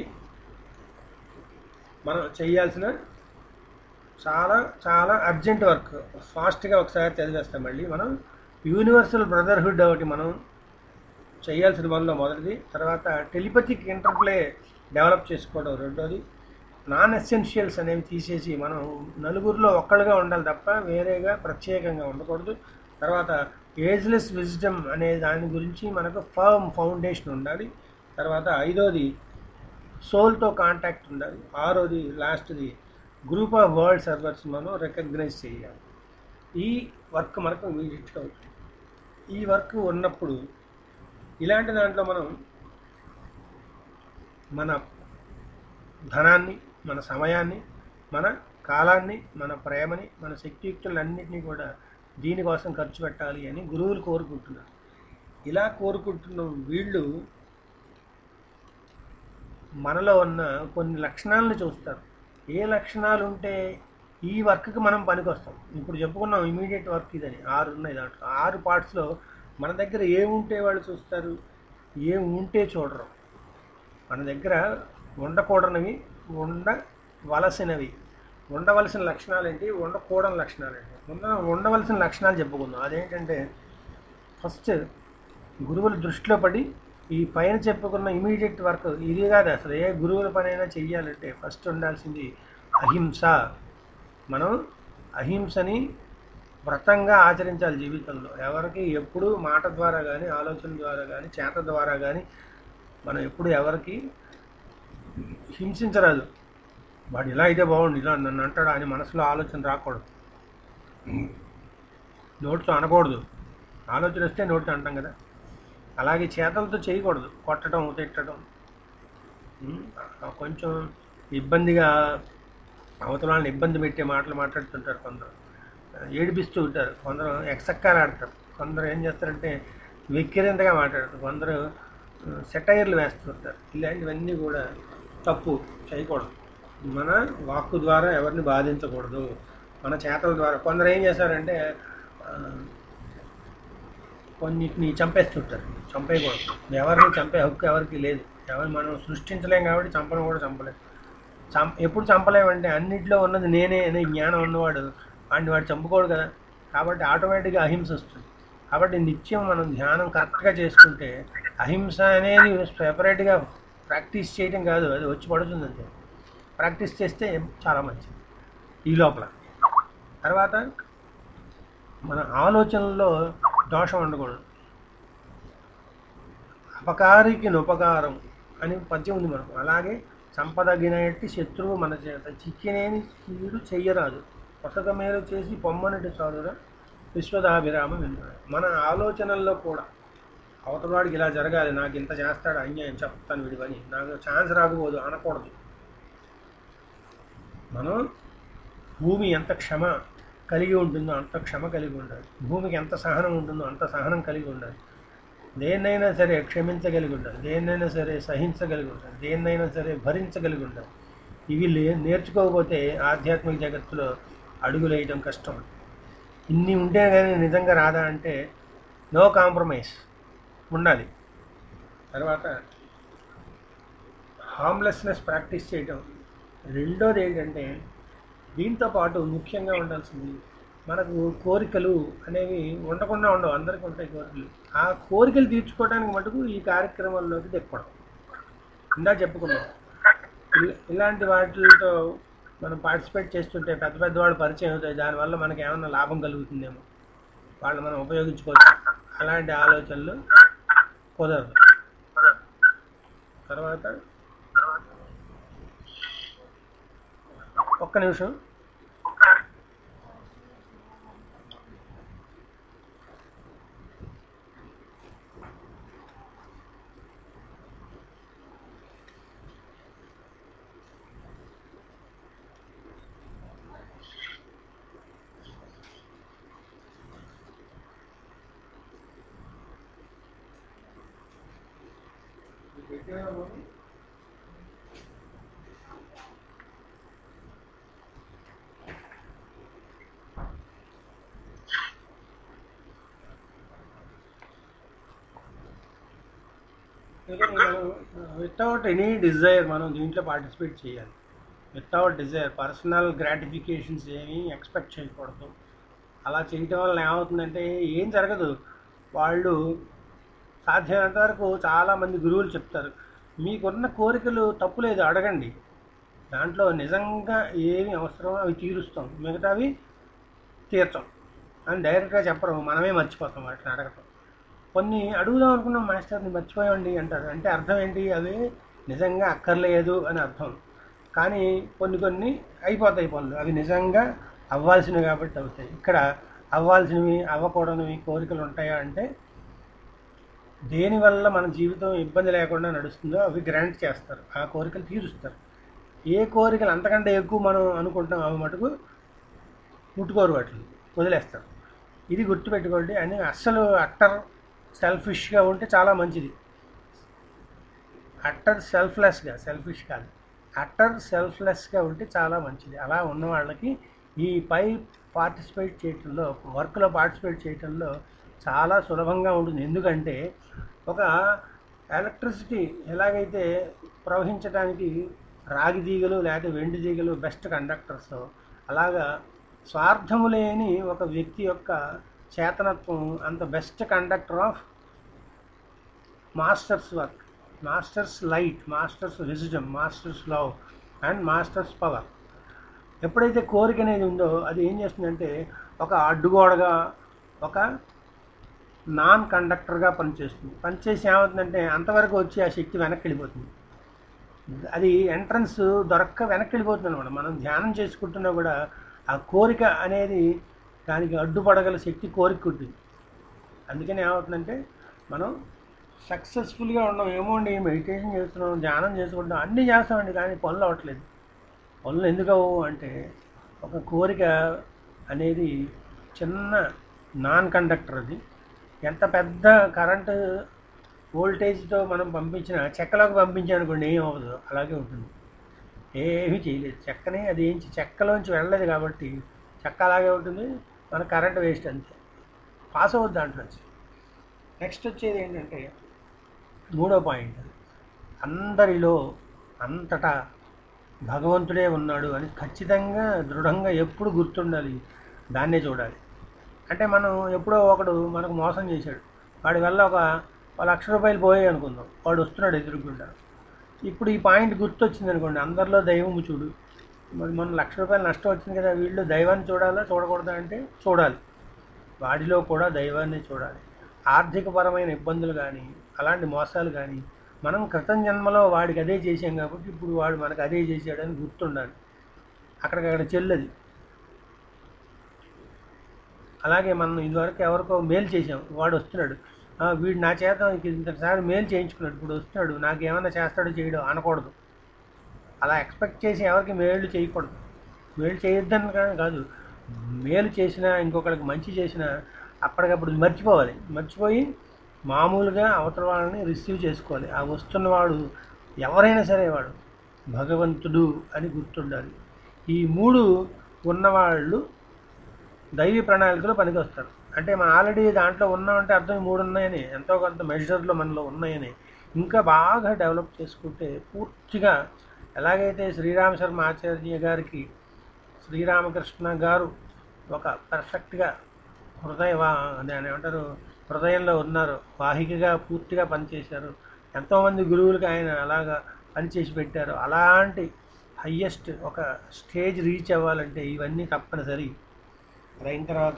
మనం చేయాల్సిన చాలా చాలా అర్జెంట్ వర్క్ ఫాస్ట్గా ఒకసారి చదివేస్తాం మళ్ళీ మనం యూనివర్సల్ బ్రదర్హుడ్ ఒకటి మనం చేయాల్సిన పనిలో మొదటిది తర్వాత టెలిపతిక్ ఇంటర్ప్లే డెవలప్ చేసుకోవడం రెండోది నాన్ ఎసెన్షియల్స్ అనేవి తీసేసి మనం నలుగురిలో ఒక్కళ్ళుగా ఉండాలి తప్ప వేరేగా ప్రత్యేకంగా ఉండకూడదు తర్వాత ఏజ్లెస్ విజ్డమ్ అనే దాని గురించి మనకు ఫర్మ్ ఫౌండేషన్ ఉండాలి తర్వాత ఐదోది సోల్తో కాంటాక్ట్ ఉండాలి ఆరోది లాస్ట్ది గ్రూప్ ఆఫ్ వరల్డ్ సర్వర్స్ మనం రికగ్నైజ్ చేయాలి ఈ వర్క్ మనకు ఇమీడియట్గా అవుతుంది ఈ వర్క్ ఉన్నప్పుడు ఇలాంటి దాంట్లో మనం మన ధనాన్ని మన సమయాన్ని మన కాలాన్ని మన ప్రేమని మన శక్తియుక్తులన్నింటినీ కూడా దీనికోసం ఖర్చు పెట్టాలి అని గురువులు కోరుకుంటున్నారు ఇలా కోరుకుంటున్న వీళ్ళు మనలో ఉన్న కొన్ని లక్షణాలను చూస్తారు ఏ లక్షణాలు ఉంటే ఈ వర్క్కి మనం పనికొస్తాం ఇప్పుడు చెప్పుకున్నాం ఇమీడియట్ వర్క్ ఇదని ఆరు ఉన్నాయి దాంట్లో ఆరు పార్ట్స్లో మన దగ్గర ఏముంటే వాళ్ళు చూస్తారు ఏం ఉంటే చూడరు మన దగ్గర ఉండకూడనివి ఉండవలసినవి ఉండవలసిన లక్షణాలు ఏంటి ఉండకూడని లక్షణాలు ఏంటి ఉన్న ఉండవలసిన లక్షణాలు చెప్పుకుందాం అదేంటంటే ఫస్ట్ గురువుల దృష్టిలో పడి ఈ పైన చెప్పుకున్న ఇమీడియట్ వర్క్ ఇది కాదు అసలు ఏ గురువుల పనైనా చెయ్యాలంటే ఫస్ట్ ఉండాల్సింది అహింస మనం అహింసని వ్రతంగా ఆచరించాలి జీవితంలో ఎవరికి ఎప్పుడు మాట ద్వారా కానీ ఆలోచన ద్వారా కానీ చేత ద్వారా కానీ మనం ఎప్పుడు ఎవరికి హింసించరాదు వాడు ఇలా అయితే బాగుండు ఇలా నన్ను అంటాడు అని మనసులో ఆలోచన రాకూడదు నోటితో అనకూడదు ఆలోచన వస్తే నోటితో అంటాం కదా అలాగే చేతలతో చేయకూడదు కొట్టడం తిట్టడం ఉమ్, కొంచెం ఇబ్బందిగా అవతల వాళ్ళని ఇబ్బంది పెట్టే మాటలు మాట్లాడుతుంటారు కొందరు ఏడిపిస్తూ ఉంటారు కొందరు ఎక్సక్కాలు ఆడతారు కొందరు ఏం చేస్తారంటే వెక్కిరింతగా మాట్లాడతారు కొందరు సెటైర్లు వేస్తుంటారు ఇలాంటివన్నీ కూడా తప్పు చేయకూడదు మన వాక్కు ద్వారా ఎవరిని బాధించకూడదు మన చేతల ద్వారా కొందరు ఏం చేస్తారంటే ఆ, కొన్నిటిని చంపేస్తుంటారు చంపేయకూడదు ఎవరిని చంపే హక్కు ఎవరికి లేదు ఎవరు మనం సృష్టించలేం కాబట్టి చంపడం కూడా చంపలేం చం ఎప్పుడు చంపలేమంటే అన్నిట్లో ఉన్నది నేనే అనే జ్ఞానం ఉన్నవాడు వాడిని వాడు చంపుకోడు కదా కాబట్టి ఆటోమేటిక్గా అహింస వస్తుంది కాబట్టి నిత్యం మనం ధ్యానం కరెక్ట్గా చేసుకుంటే అహింస అనేది సెపరేట్గా ప్రాక్టీస్ చేయడం కాదు అది వచ్చి పడుతుంది అంతే ప్రాక్టీస్ చేస్తే చాలా మంచిది ఈ లోపల తర్వాత మన ఆలోచనల్లో దోషం ఉండకూడదు అపకారికి ఉపకారం అని పద్యం ఉంది మనకు అలాగే సంపదగినట్టి శత్రువు మన చేత చిక్కినేని కీడు చెయ్యరాదు కొత్తక మేలు చేసి పొమ్మనటి చాలురా విశ్వదాభిరామ వింటున్నాడు మన ఆలోచనల్లో కూడా అవతలవాడికి ఇలా జరగాలి నాకు ఇంత చేస్తాడు అన్యాయం చెప్తాను వీడి పని నాకు ఛాన్స్ రాకపోదు అనకూడదు మనం భూమి ఎంత క్షమ కలిగి ఉంటుందో అంత క్షమ కలిగి ఉండాలి భూమికి ఎంత సహనం ఉంటుందో అంత సహనం కలిగి ఉండాలి దేన్నైనా సరే క్షమించగలిగి ఉండాలి దేన్నైనా సరే సహించగలిగి ఉండాలి దేన్నైనా సరే భరించగలిగి ఉండాలి ఇవి లే నేర్చుకోకపోతే ఆధ్యాత్మిక జగత్తులో అడుగులు వేయడం కష్టం ఇన్ని ఉంటే కానీ నిజంగా రాదా అంటే నో కాంప్రమైజ్ ఉండాలి తర్వాత హార్మ్లెస్నెస్ ప్రాక్టీస్ చేయటం రెండోది ఏంటంటే దీంతో పాటు ముఖ్యంగా ఉండాల్సింది మనకు కోరికలు అనేవి ఉండకుండా ఉండవు అందరికీ ఉంటాయి కోరికలు ఆ కోరికలు తీర్చుకోవడానికి మటుకు ఈ కార్యక్రమాల్లోకి తెప్పడం ఇందా చెప్పుకున్నాం ఇల- ఇలాంటి వాటితో మనం పార్టిసిపేట్ చేస్తుంటే పెద్ద పెద్ద వాళ్ళు పరిచయం అవుతాయి దానివల్ల మనకి ఏమైనా లాభం కలుగుతుందేమో వాళ్ళు మనం ఉపయోగించుకోవచ్చు అలాంటి ఆలోచనలు కుదరదు తర్వాత ఒక్క నిమిషం వితౌట్ ఎనీ డిజైర్ మనం దీంట్లో పార్టిసిపేట్ చేయాలి వితౌట్ డిజైర్ పర్సనల్ గ్రాటిఫికేషన్స్ ఏమీ ఎక్స్పెక్ట్ చేయకూడదు అలా చేయటం వల్ల ఏమవుతుందంటే ఏం జరగదు వాళ్ళు సాధ్యమైనంత వరకు చాలామంది గురువులు చెప్తారు మీకున్న కోరికలు తప్పులేదు అడగండి దాంట్లో నిజంగా ఏమి అవసరమో అవి తీరుస్తాం మిగతావి తీర్చం అని డైరెక్ట్గా చెప్పరు మనమే మర్చిపోతాం వాటిని అడగటం కొన్ని అడుగుదాం అనుకున్నాం మాస్టర్ని మర్చిపోయండి అంటారు అంటే అర్థం ఏంటి అవి నిజంగా అక్కర్లేదు అని అర్థం కానీ కొన్ని కొన్ని అయిపోతాయి పనులు అవి నిజంగా అవ్వాల్సినవి కాబట్టి అవుతాయి ఇక్కడ అవ్వాల్సినవి అవ్వకూడనివి కోరికలు ఉంటాయా అంటే దేనివల్ల మన జీవితం ఇబ్బంది లేకుండా నడుస్తుందో అవి గ్రాంట్ చేస్తారు ఆ కోరికలు తీరుస్తారు ఏ కోరికలు అంతకంటే ఎక్కువ మనం అనుకుంటాం అవి మటుకు ముట్టుకోరు వాటిని వదిలేస్తారు ఇది గుర్తుపెట్టుకోండి అని అస్సలు అట్టర్ సెల్ఫిష్గా ఉంటే చాలా మంచిది అట్టర్ సెల్ఫ్లెస్గా సెల్ఫిష్ కాదు అట్టర్ సెల్ఫ్లెస్గా ఉంటే చాలా మంచిది అలా ఉన్న వాళ్ళకి ఈ పై పార్టిసిపేట్ చేయటంలో వర్క్లో పార్టిసిపేట్ చేయటంలో చాలా సులభంగా ఉంటుంది ఎందుకంటే ఒక ఎలక్ట్రిసిటీ ఎలాగైతే ప్రవహించడానికి రాగి తీగలు లేకపోతే వెండి తీగలు బెస్ట్ కండక్టర్స్ అలాగా స్వార్థము లేని ఒక వ్యక్తి యొక్క చేతనత్వం అంత best conductor of masters work masters light masters wisdom masters love and masters power ఎప్పుడైతే కోరిక అనేది ఉందో అది ఏం చేస్తుందంటే ఒక అడ్డుగోడగా ఒక నాన్ కండక్టర్గా పనిచేస్తుంది పనిచేసి ఏమవుతుందంటే అంతవరకు వచ్చి ఆ శక్తి వెనక్కి వెళ్ళిపోతుంది అది ఎంట్రన్స్ దొరక్క వెనక్కి వెళ్ళిపోతుంది అనమాట మనం ధ్యానం చేసుకుంటున్నా కూడా ఆ కోరిక అనేది దానికి అడ్డుపడగల శక్తి కోరిక ఉంటుంది అందుకని ఏమవుతుందంటే మనం సక్సెస్ఫుల్గా ఉన్నాం ఏమో అండి మెడిటేషన్ చేస్తున్నాం ధ్యానం చేసుకుంటాం అన్నీ చేస్తామండి కానీ పనులు అవ్వట్లేదు పనులు ఎందుకు అవ్వవు అంటే ఒక కోరిక అనేది చిన్న నాన్ కండక్టర్ అది ఎంత పెద్ద కరెంటు వోల్టేజ్తో మనం పంపించిన చెక్కలోకి పంపించామనుకోండి ఏం అవ్వదు అలాగే ఉంటుంది ఏమీ చేయలేదు చెక్కని అది ఏం చెక్కలోంచి వెళ్ళలేదు కాబట్టి చెక్క అలాగే ఉంటుంది మన కరెంట్ వేస్ట్ అంతే పాస్ అవ్వద్దు దాంట్లో నెక్స్ట్ వచ్చేది ఏంటంటే మూడో పాయింట్ అందరిలో అంతటా భగవంతుడే ఉన్నాడు అని ఖచ్చితంగా దృఢంగా ఎప్పుడు గుర్తుండాలి దాన్నే చూడాలి అంటే మనం ఎప్పుడో ఒకడు మనకు మోసం చేశాడు వాడి వల్ల ఒక ఒక లక్ష రూపాయలు పోయాయి అనుకుందాం వాడు వస్తున్నాడు ఎదురుకుండా ఇప్పుడు ఈ పాయింట్ గుర్తొచ్చింది అనుకోండి అందరిలో దైవము చూడు మరి మన లక్ష రూపాయలు నష్టం వచ్చింది కదా వీళ్ళు దైవాన్ని చూడాలా చూడకూడదా అంటే చూడాలి వాడిలో కూడా దైవాన్ని చూడాలి ఆర్థికపరమైన ఇబ్బందులు కానీ అలాంటి మోసాలు కానీ మనం క్రితం జన్మలో వాడికి అదే చేసాం కాబట్టి ఇప్పుడు వాడు మనకు అదే చేశాడని గుర్తుండాలి అక్కడికక్కడ చెల్లది అలాగే మనం ఇదివరకు ఎవరికో మేలు చేసాం వాడు వస్తున్నాడు "ఆ, వీడు నా చేత ఇంతసారి మేలు చేయించుకున్నాడు ఇప్పుడు వస్తున్నాడు నాకు ఏమైనా చేస్తాడో చేయడో అనకూడదు అలా ఎక్స్పెక్ట్ చేసి ఎవరికి మేలు చేయకూడదు మేలు చేయొద్దని కా- కాదు మేలు చేసినా ఇంకొకరికి మంచి చేసినా అప్పటికప్పుడు మర్చిపోవాలి మర్చిపోయి మామూలుగా అవతల వాళ్ళని రిసీవ్ చేసుకోవాలి ఆ వస్తున్నవాడు ఎవరైనా సరే వాడు భగవంతుడు అని గుర్తుండాలి ఈ మూడు ఉన్నవాళ్ళు దైవీ ప్రణాళికలో పనికి వస్తారు అంటే మనం ఆల్రెడీ దాంట్లో ఉన్నామంటే అర్థం ఈ మూడు ఉన్నాయని ఎంతో కొంత మెజర్లో మనలో ఉన్నాయని ఇంకా బాగా డెవలప్ చేసుకుంటే పూర్తిగా ఎలాగైతే శ్రీరామ శర్మ ఆచార్య గారికి శ్రీరామకృష్ణ గారు ఒక పర్ఫెక్ట్గా హృదయ వా- దాన్ని ఏమంటారు హృదయంలో ఉన్నారు వాహికగా పూర్తిగా పనిచేశారు ఎంతోమంది గురువులకి ఆయన అలాగా పనిచేసి పెట్టారు అలాంటి హయ్యెస్ట్ ఒక స్టేజ్ రీచ్ అవ్వాలంటే ఇవన్నీ తప్పనిసరి అది అయిన తర్వాత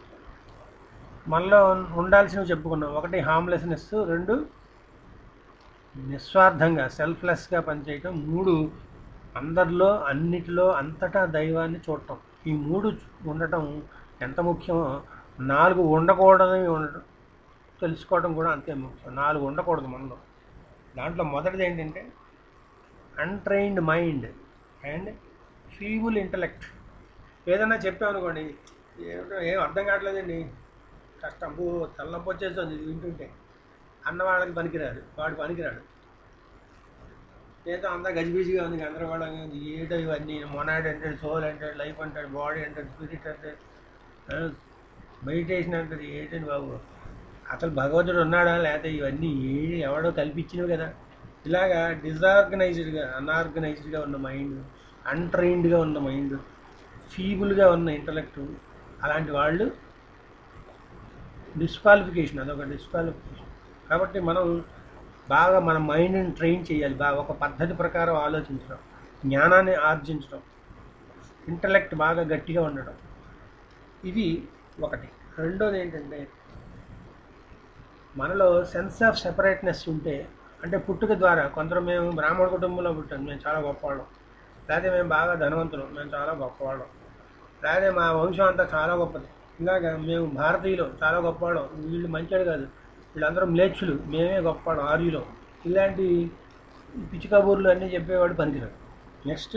మనలో ఉండాల్సినవి చెప్పుకున్నాం ఒకటి హార్మ్లెస్నెస్ రెండు నిస్వార్థంగా సెల్ఫ్లెస్గా పనిచేయటం మూడు అందరిలో అన్నిటిలో అంతటా దైవాన్ని చూడటం ఈ మూడు ఉండటం ఎంత ముఖ్యమో నాలుగు ఉండకూడదని ఉండటం తెలుసుకోవడం కూడా అంతే ముఖ్యం నాలుగు ఉండకూడదు మనలో దాంట్లో మొదటిది ఏంటంటే untrained mind and feeble intellect ఏదన్నా చెప్పామనుకోండి ఏమిటో ఏం అర్థం కావట్లేదండి కష్టం ఓ తలనొప్పి వచ్చేస్తుంది ఇది వింటుంటే అన్న వాళ్ళకి పనికిరాడు వాడు పనికిరాడు ఏదో అంతా గజిబిజిగా ఉంది గందరగోళంగా ఉంది ఏటో ఇవన్నీ మొనాడ్ అంటాడు సోల్ అంటాడు లైఫ్ అంటాడు బాడీ అంటాడు స్పిరిట్ అంటాడు మెడిటేషన్ అంటాడు ఏంటండి బాబు అసలు భగవంతుడు ఉన్నాడా లేకపోతే ఇవన్నీ ఏ ఎవడో కల్పించినవి కదా ఇలాగా డిజార్గనైజ్డ్గా అన్ఆర్గనైజ్డ్గా ఉన్న మైండ్ అన్ట్రైన్డ్గా ఉన్న మైండ్ ఫీబుల్గా ఉన్న ఇంటలెక్ట్ అలాంటి వాళ్ళు డిస్క్వాలిఫికేషన్ అదొక డిస్క్వాలిఫికేషన్ కాబట్టి మనం బాగా మన మైండ్ని ట్రైన్ చేయాలి బాగా ఒక పద్ధతి ప్రకారం ఆలోచించడం జ్ఞానాన్ని ఆర్జించడం ఇంటలెక్ట్ బాగా గట్టిగా ఉండడం ఇది ఒకటి రెండోది ఏంటంటే మనలో సెన్స్ ఆఫ్ సెపరేట్నెస్ ఉంటే అంటే పుట్టుక ద్వారా కొందరు మేము బ్రాహ్మణ కుటుంబంలో పుట్టాం మేము చాలా గొప్పవాళ్ళం లేకపోతే మేము బాగా ధనవంతులం మేము చాలా గొప్పవాళ్ళం లేకపోతే మా వంశం అంతా చాలా గొప్పది ఇలాగా మేము భారతీయులు చాలా గొప్పవాళ్ళం వీళ్ళు మంచివాడు కాదు వీళ్ళందరూ మ్లేచ్చులు మేమే గొప్పవాళ్ళం ఆర్యులో ఇలాంటి పిచ్చి కబూర్లు అన్నీ చెప్పేవాడు పనికిరాడు నెక్స్ట్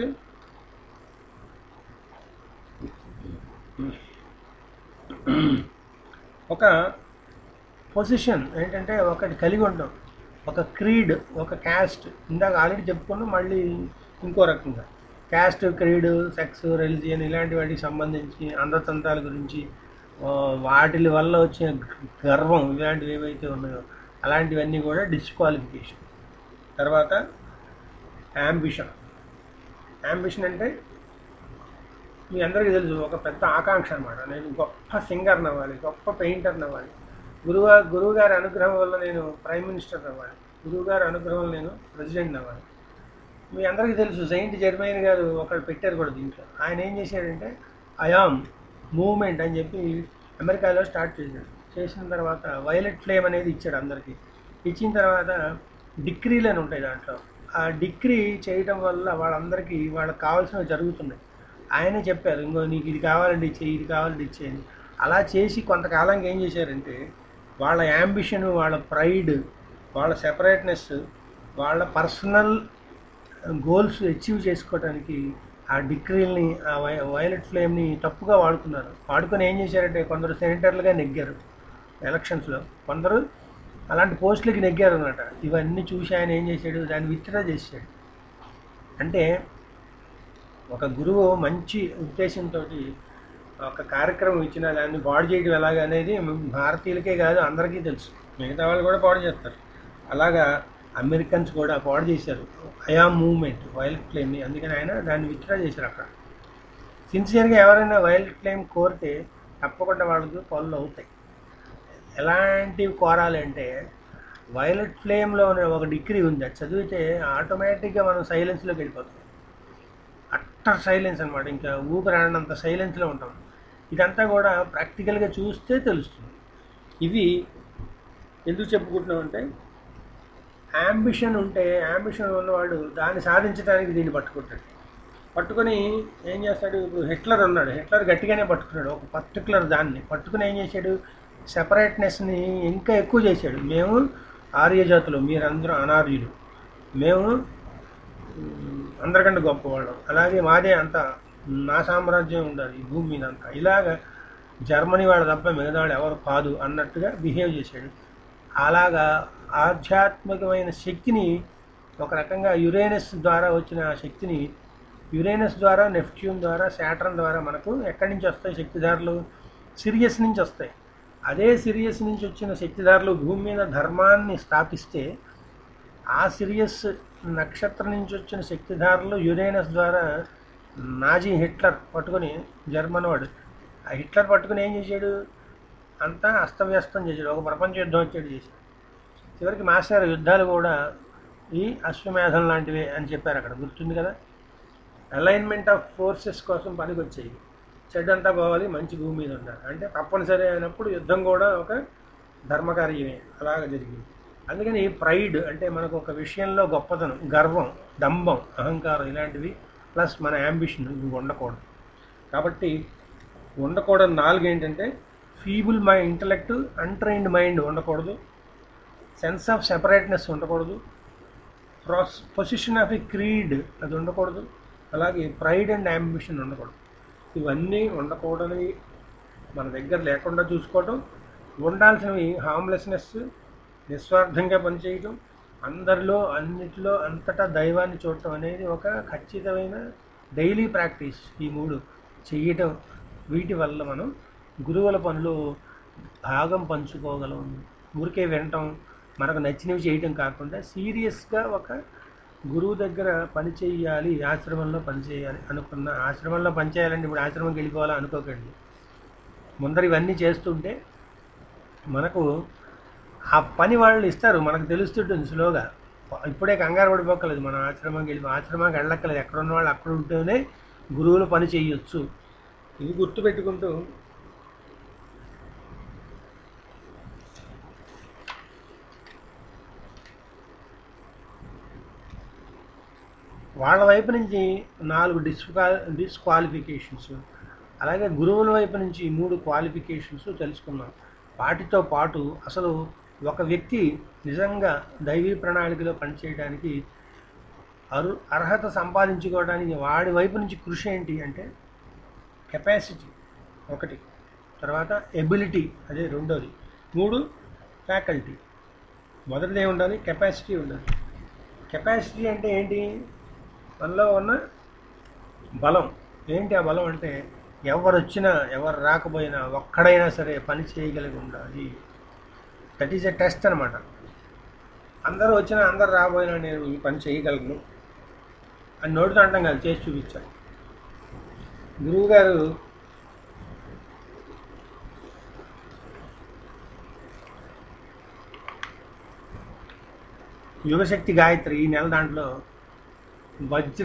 ఒక పొజిషన్ ఏంటంటే ఒకటి కలిగి ఉంటాం ఒక క్రీడ్ ఒక క్యాస్ట్ ఇందాక ఆల్రెడీ చెప్పుకున్నాం మళ్ళీ ఇంకో రకంగా క్యాస్ట్ క్రీడ్ సెక్స్ రిలిజియన్ ఇలాంటి వాటికి సంబంధించి అందతంత్రాల గురించి ఆ, వాటి వల్ల వచ్చే గర్వం ఇలాంటివి ఏవైతే ఉన్నాయో అలాంటివన్నీ కూడా డిస్క్వాలిఫికేషన్ తర్వాత యాంబిషన్ యాంబిషన్ అంటే మీ అందరికీ తెలుసు ఒక పెద్ద ఆకాంక్ష అనమాట నేను గొప్ప సింగర్ని అవ్వాలి గొప్ప పెయింటర్ని అవ్వాలి గురువు గురువు గారి అనుగ్రహం వల్ల నేను ప్రైమ్ మినిస్టర్ అవ్వాలి గురువు గారి అనుగ్రహం వల్ల నేను ప్రెసిడెంట్ అవ్వాలి మీ అందరికీ తెలుసు సెయింట్ జర్మైన్ గారు ఒకళ్ళు పెట్టారు కూడా దీంట్లో ఆయన ఏం చేశాడంటే అయామ్ మూవ్మెంట్ అని చెప్పి అమెరికాలో స్టార్ట్ చేశాడు చేసిన తర్వాత వైలెట్ ఫ్లేమ్ అనేది ఇచ్చాడు అందరికీ ఇచ్చిన తర్వాత డిగ్రీలు అని ఉంటాయి దాంట్లో ఆ డిగ్రీ చేయడం వల్ల వాళ్ళందరికీ వాళ్ళకి కావాల్సినవి జరుగుతున్నాయి ఆయనే చెప్పారు ఇంకో నీకు ఇది కావాలండి ఇచ్చేయి ఇది కావాలండి ఇచ్చేయండి అలా చేసి కొంతకాలంకి ఏం చేశారంటే వాళ్ళ యాంబిషన్ వాళ్ళ ప్రైడ్ వాళ్ళ సెపరేట్నెస్ వాళ్ళ పర్సనల్ గోల్స్ అచీవ్ చేసుకోవడానికి ఆ డిగ్రీల్ని ఆ వై వైలెట్ ఫ్లేమ్ని తప్పుగా వాడుకున్నారు వాడుకొని ఏం చేశారంటే కొందరు సెనేటర్లుగా నెగ్గారు ఎలక్షన్స్లో కొందరు అలాంటి పోస్టులకి నెగ్గారు అనమాట ఇవన్నీ చూసి ఆయన ఏం చేశాడు దాన్ని విత్డ్రా చేశాడు అంటే ఒక గురువు మంచి ఉద్దేశంతో ఒక కార్యక్రమం ఇచ్చిన దాన్ని పాడు చేయడం ఎలాగ అనేది భారతీయులకే కాదు అందరికీ తెలుసు మిగతా వాళ్ళు కూడా పాడు చేస్తారు అలాగా అమెరికన్స్ కూడా పాడు చేశారు అయామ్ మూవ్మెంట్ వైలెట్ ఫ్లేమ్ని అందుకని ఆయన దాన్ని విత్డ్రా చేశారు అక్కడ సిన్సియర్గా ఎవరైనా వైలెట్ ఫ్లేమ్ కోరితే తప్పకుండా వాళ్ళకి పనులు అవుతాయి ఎలాంటివి కోరాలంటే వైలెట్ ఫ్లేమ్లో ఉన్న ఒక డిగ్రీ ఉంది అది చదివితే ఆటోమేటిక్గా మనం సైలెన్స్లోకి వెళ్ళిపోతాం అట్టర్ సైలెన్స్ అనమాట ఇంకా ఊపిరాడినంత సైలెన్స్లో ఉంటాం ఇదంతా కూడా ప్రాక్టికల్గా చూస్తే తెలుస్తుంది ఇవి ఎందుకు చెప్పుకుంటున్నామంటే యాంబిషన్ ఉంటే యాంబిషన్ ఉన్నవాడు దాన్ని సాధించడానికి దీన్ని పట్టుకుంటాడు పట్టుకొని ఏం చేస్తాడు ఇప్పుడు హిట్లర్ ఉన్నాడు హిట్లర్ గట్టిగానే పట్టుకున్నాడు ఒక పర్టికులర్ దాన్ని పట్టుకుని ఏం చేశాడు సెపరేట్నెస్ని ఇంకా ఎక్కువ చేశాడు మేము ఆర్యజాతులు మీరందరూ అనార్యులు మేము మ్, అందరికంటే గొప్పవాళ్ళం అలాగే మాదే అంత నా సామ్రాజ్యం ఉండాలి ఈ భూమి మీద అంతా ఇలాగ జర్మనీ వాడు తప్ప మిగతా వాళ్ళు ఎవరు కాదు అన్నట్టుగా బిహేవ్ చేశాడు అలాగా ఆధ్యాత్మికమైన శక్తిని ఒక రకంగా యురేనస్ ద్వారా వచ్చిన ఆ శక్తిని యురేనస్ ద్వారా నెప్ట్యూన్ ద్వారా శాటర్న్ ద్వారా మనకు ఎక్కడి నుంచి వస్తాయి శక్తిధారలు సిరియస్ నుంచి వస్తాయి అదే సిరియస్ నుంచి వచ్చిన శక్తిధారలు భూమి మీద ధర్మాన్ని స్థాపిస్తే ఆ సిరియస్ నక్షత్రం నుంచి వచ్చిన శక్తిధారలు యురేనస్ ద్వారా నాజీ హిట్లర్ పట్టుకొని జర్మన్ వాడు ఆ హిట్లర్ పట్టుకొని ఏం చేశాడు అంతా అస్తవ్యస్తం చేశాడు ఒక ప్రపంచ యుద్ధం వచ్చాడు చేశాడు చివరికి మాస్టర్ యుద్ధాలు కూడా ఈ అశ్వమేధం లాంటివే అని చెప్పారు అక్కడ గుర్తుంది కదా అలైన్మెంట్ ఆఫ్ ఫోర్సెస్ కోసం పనికొచ్చాయి చెడ్డంతా పోవాలి మంచి భూమి మీద ఉండాలి అంటే తప్పనిసరి అయినప్పుడు యుద్ధం కూడా ఒక ధర్మకార్యమే అలాగ జరిగింది అందుకని ప్రైడ్ అంటే మనకు ఒక విషయంలో గొప్పతనం గర్వం డంబం అహంకారం ఇలాంటివి ప్లస్ మన యాంబిషన్ ఇవి ఉండకూడదు కాబట్టి ఉండకూడదు నాలుగు ఏంటంటే feeble mind intellect untrained mind ఉండకూడదు సెన్స్ ఆఫ్ సెపరేట్నెస్ ఉండకూడదు prepossession of a creed అది ఉండకూడదు అలాగే ప్రైడ్ అండ్ అంబిషన్ ఉండకూడదు ఇవన్నీ ఉండకూడనివి మన దగ్గర లేకుండా చూసుకోవటం ఉండాల్సినవి హార్మ్లెస్నెస్ నిస్వార్థంగా పనిచేయటం అందరిలో అన్నిటిలో అంతటా దైవాన్ని చూడటం అనేది ఒక ఖచ్చితమైన డైలీ ప్రాక్టీస్ ఈ మూడు చెయ్యటం వీటి వల్ల మనం గురువుల పనులు భాగం పంచుకోగలం ఊరికే వినటం మనకు నచ్చినవి చేయటం కాకుండా సీరియస్గా ఒక గురువు దగ్గర పని చేయాలి ఆశ్రమంలో పని చేయాలి అనుకున్న ఆశ్రమంలో పని చేయాలంటే ఇప్పుడు ఆశ్రమంకి వెళ్ళిపోవాలా అనుకోకండి ముందర ఇవన్నీ చేస్తుంటే మనకు ఆ పని వాళ్ళు ఇస్తారు మనకు తెలుస్తుంటుంది స్లోగా ఇప్పుడే కంగారు పడిపోకలేదు మన ఆశ్రమంకి వెళ్ళి ఆశ్రమానికి వెళ్ళక్కలేదు ఎక్కడ ఉన్న వాళ్ళు అక్కడ ఉంటేనే గురువులు పని చేయొచ్చు ఇది గుర్తుపెట్టుకుంటూ వాళ్ళ వైపు నుంచి నాలుగు డిస్క్వా డిస్క్వాలిఫికేషన్స్ అలాగే గురువుల వైపు నుంచి మూడు క్వాలిఫికేషన్స్ తెలుసుకున్నాం వాటితో పాటు అసలు ఒక వ్యక్తి నిజంగా దైవీ ప్రణాళికలో పనిచేయడానికి అరు అర్హత సంపాదించుకోవడానికి వాడి వైపు నుంచి కృషి ఏంటి అంటే కెపాసిటీ ఒకటి తర్వాత ఎబిలిటీ అదే రెండోది మూడు ఫ్యాకల్టీ మొదటిది ఏమి ఉండాలి కెపాసిటీ ఉండాలి కెపాసిటీ అంటే ఏంటి మనలో ఉన్న బలం ఏంటి ఆ బలం అంటే ఎవరు వచ్చినా ఎవరు రాకపోయినా ఒక్కడైనా సరే పని చేయగలిగి ఉండాలి దట్ ఈజ్ ఎ టెస్ట్ అనమాట అందరూ వచ్చినా అందరు రాబోయినా నేను ఈ పని చేయగలను అని నోటితో అంటాం కాదు చేసి చూపించాను గురువు గారు యుగశక్తి గాయత్రి ఈ నెల దాంట్లో వజ్ర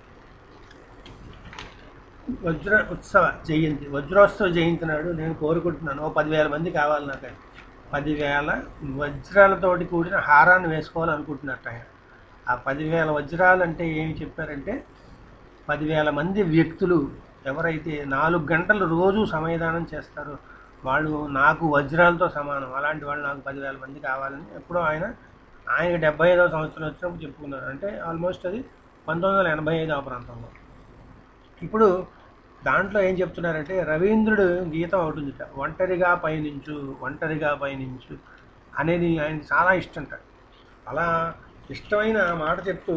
వజ్ర ఉత్సవ జయంతి వజ్రోత్సవ జయంతి నాడు నేను కోరుకుంటున్నాను ఓ పదివేల మంది కావాలి నాకు పదివేల వజ్రాలతోటి కూడిన హారాన్ని వేసుకోవాలనుకుంటున్నట్టు ఆయన ఆ పదివేల వజ్రాలు అంటే ఏమి చెప్పారంటే పదివేల మంది వ్యక్తులు ఎవరైతే నాలుగు గంటలు రోజు సమయదానం చేస్తారో వాళ్ళు నాకు వజ్రాలతో సమానం అలాంటి వాళ్ళు నాకు పదివేల మంది కావాలని ఎప్పుడో ఆయన ఆయన డెబ్బై ఐదవ సంవత్సరం వచ్చినప్పుడు చెప్పుకున్నారు అంటే ఆల్మోస్ట్ అది పంతొమ్మిది వందల ఎనభై ఐదవ ప్రాంతంలో ఇప్పుడు దాంట్లో ఏం చెప్తున్నారంటే రవీంద్రుడు గీతం ఒకటి ఉందిట ఒంటరిగా పయనించు ఒంటరిగా పయనించు అనేది ఆయన చాలా ఇష్టంట అలా ఇష్టమైన మాట చెప్తూ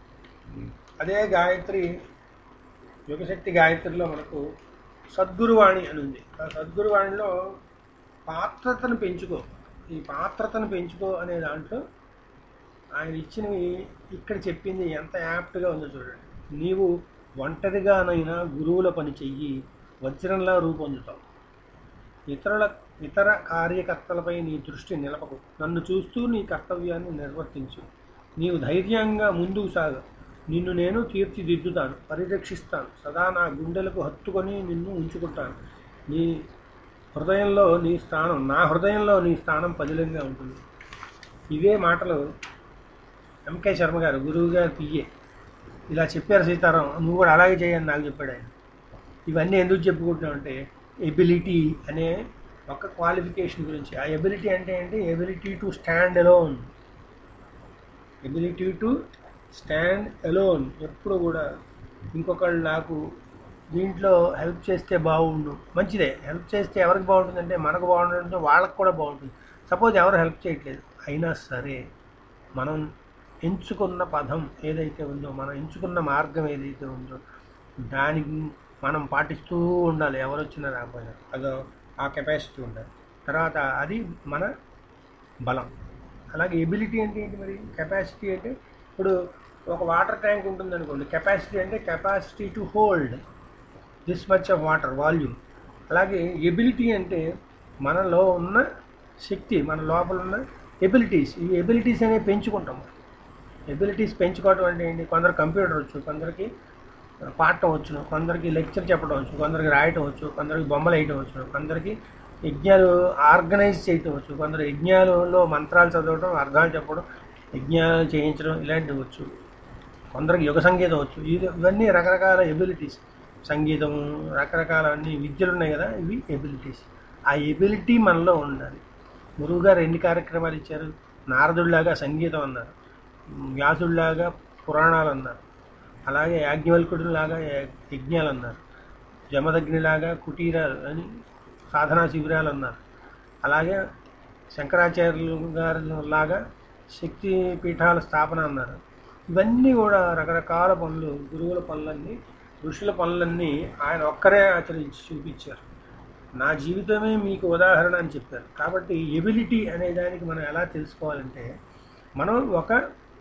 అదే గాయత్రి యుగశక్తి గాయత్రిలో మనకు సద్గురువాణి అని ఉంది ఆ సద్గురువాణిలో పాత్రతను పెంచుకో ఈ పాత్రతను పెంచుకో అనే దాంట్లో ఆయన ఇచ్చినవి ఇక్కడ చెప్పింది ఎంత యాప్ట్గా ఉందో చూడండి నీవు ఒంటరిగానైనా గురువుల పని చెయ్యి వజ్రంలా రూపొందుతావు ఇతరుల ఇతర కార్యకర్తలపై నీ దృష్టి నిలపకు నన్ను చూస్తూ నీ కర్తవ్యాన్ని నిర్వర్తించు నీవు ధైర్యంగా ముందుకు సాగు నిన్ను నేను తీర్చిదిద్దుతాను పరిరక్షిస్తాను సదా నా గుండెలకు హత్తుకొని నిన్ను ఉంచుకుంటాను నీ హృదయంలో నీ స్థానం నా హృదయంలో నీ స్థానం పదిలంగా ఉంటుంది ఇవే మాటలు ఎంకే శర్మ గారు గురువు గారు పిఏ ఇలా చెప్పారు సీతారాం నువ్వు కూడా అలాగే చేయని నాకు చెప్పాడు ఆయన ఇవన్నీ ఎందుకు చెప్పుకుంటున్నావు అంటే ఎబిలిటీ అనే ఒక క్వాలిఫికేషన్ గురించి ఆ ఎబిలిటీ అంటే ఏంటి ability to stand alone ability to stand alone ఎప్పుడు కూడా ఇంకొకళ్ళు నాకు దీంట్లో హెల్ప్ చేస్తే బాగుండు మంచిదే హెల్ప్ చేస్తే ఎవరికి బాగుంటుందంటే మనకు బాగుంటుందో వాళ్ళకి కూడా బాగుంటుంది సపోజ్ ఎవరు హెల్ప్ చేయట్లేదు అయినా సరే మనం ఎంచుకున్న పదం ఏదైతే ఉందో మనం ఎంచుకున్న మార్గం ఏదైతే ఉందో దానికి మనం పాటిస్తూ ఉండాలి ఎవరు వచ్చినా రాకపోయినా అదో ఆ కెపాసిటీ ఉండాలి తర్వాత అది మన బలం అలాగే ఎబిలిటీ అంటే ఏంటి మరి కెపాసిటీ అంటే ఇప్పుడు ఒక వాటర్ ట్యాంక్ ఉంటుంది అనుకోండి కెపాసిటీ అంటే capacity to hold this much of water volume అలాగే ఎబిలిటీ అంటే మనలో ఉన్న శక్తి మన లోపల ఉన్న ఎబిలిటీస్ ఈ ఎబిలిటీస్ అనేవి పెంచుకుంటాం ఎబిలిటీస్ పెంచుకోవడం అంటే ఏంటి కొందరు కంప్యూటర్ వచ్చు కొందరికి పాడటం వచ్చును కొందరికి లెక్చర్ చెప్పడం వచ్చు కొందరికి రాయటం వచ్చు కొందరికి బొమ్మలు వేయటం వచ్చు కొందరికి యజ్ఞాలు ఆర్గనైజ్ చేయటం వచ్చు కొందరు యజ్ఞాలలో మంత్రాలు చదవడం అర్థాలు చెప్పడం యజ్ఞాలు చేయించడం ఇలాంటివి వచ్చు కొందరికి యుగ సంగీతం వచ్చు ఇది- ఇవన్నీ రకరకాల ఎబిలిటీస్ సంగీతం రకరకాల అన్ని విద్యలు ఉన్నాయి కదా ఇవి ఎబిలిటీస్ ఆ ఎబిలిటీ మనలో ఉండాలి గురువు గారు ఎన్ని కార్యక్రమాలు ఇచ్చారు నారదుడిలాగా సంగీతం అన్నారు వ్యాసుడిలాగా పురాణాలు అన్నారు అలాగే యాజ్ఞవల్కుడిలాగా య- యజ్ఞాలు అన్నారు జమదగ్నిలాగా కుటీరాలు అని సాధనా శిబిరాలు అన్నారు అలాగే శంకరాచార్యులు గారి లాగా శక్తి పీఠాల స్థాపన అన్నారు ఇవన్నీ కూడా రకరకాల పనులు గురువుల పనులన్నీ ఋషుల పనులన్నీ ఆయన ఒక్కరే ఆచరించి చూపించారు నా జీవితమే మీకు ఉదాహరణ అని చెప్పారు కాబట్టి ఎబిలిటీ అనే దానికి మనం ఎలా తెలుసుకోవాలంటే మనం ఒక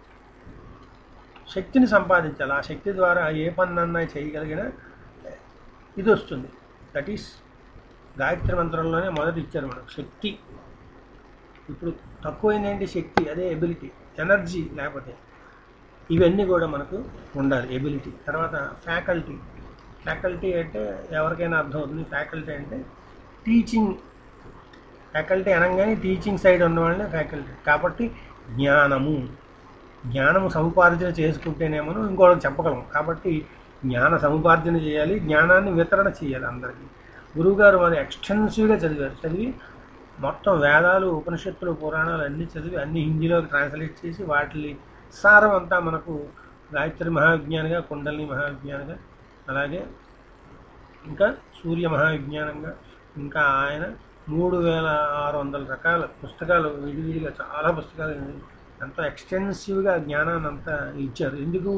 శక్తిని సంపాదించాలి ఆ శక్తి ద్వారా ఏ పన్నన్నా చేయగలిగిన ఇది వస్తుంది దట్ ఈస్ గాయత్రి మంత్రంలోనే మొదటి ఇచ్చారు మనకు శక్తి ఇప్పుడు తక్కువైంది ఏంటి శక్తి అదే ఎబిలిటీ ఎనర్జీ లేకపోతే ఇవన్నీ కూడా మనకు ఉండాలి ఎబిలిటీ తర్వాత ఫ్యాకల్టీ ఫ్యాకల్టీ అంటే ఎవరికైనా అర్థం అవుతుంది ఫ్యాకల్టీ అంటే టీచింగ్ ఫ్యాకల్టీ అనగానే టీచింగ్ సైడ్ ఉన్న వాళ్ళనే ఫ్యాకల్టీ కాబట్టి జ్ఞానము జ్ఞానము సముపార్జన చేసుకుంటేనేమో ఇంకోళ్ళకి చెప్పగలం కాబట్టి జ్ఞాన సముపార్జన చేయాలి జ్ఞానాన్ని వితరణ చేయాలి అందరికీ గురువుగారు మరి ఎక్స్టెన్సివ్గా చదివారు చదివి మొత్తం వేదాలు ఉపనిషత్తులు పురాణాలు అన్నీ చదివి అన్ని హిందీలోకి ట్రాన్స్లేట్ చేసి వాటి సారం అంతా మనకు గాయత్రి మహావిజ్ఞానిగా కుండలిని మహావిజ్ఞానిగా అలాగే ఇంకా సూర్య మహావిజ్ఞానంగా ఇంకా ఆయన మూడు వేల ఆరు వందల రకాల పుస్తకాలు విడివిడిగా చాలా పుస్తకాలు ఎంతో ఎక్స్టెన్సివ్గా జ్ఞానాన్ని అంతా ఇచ్చారు ఎందుకు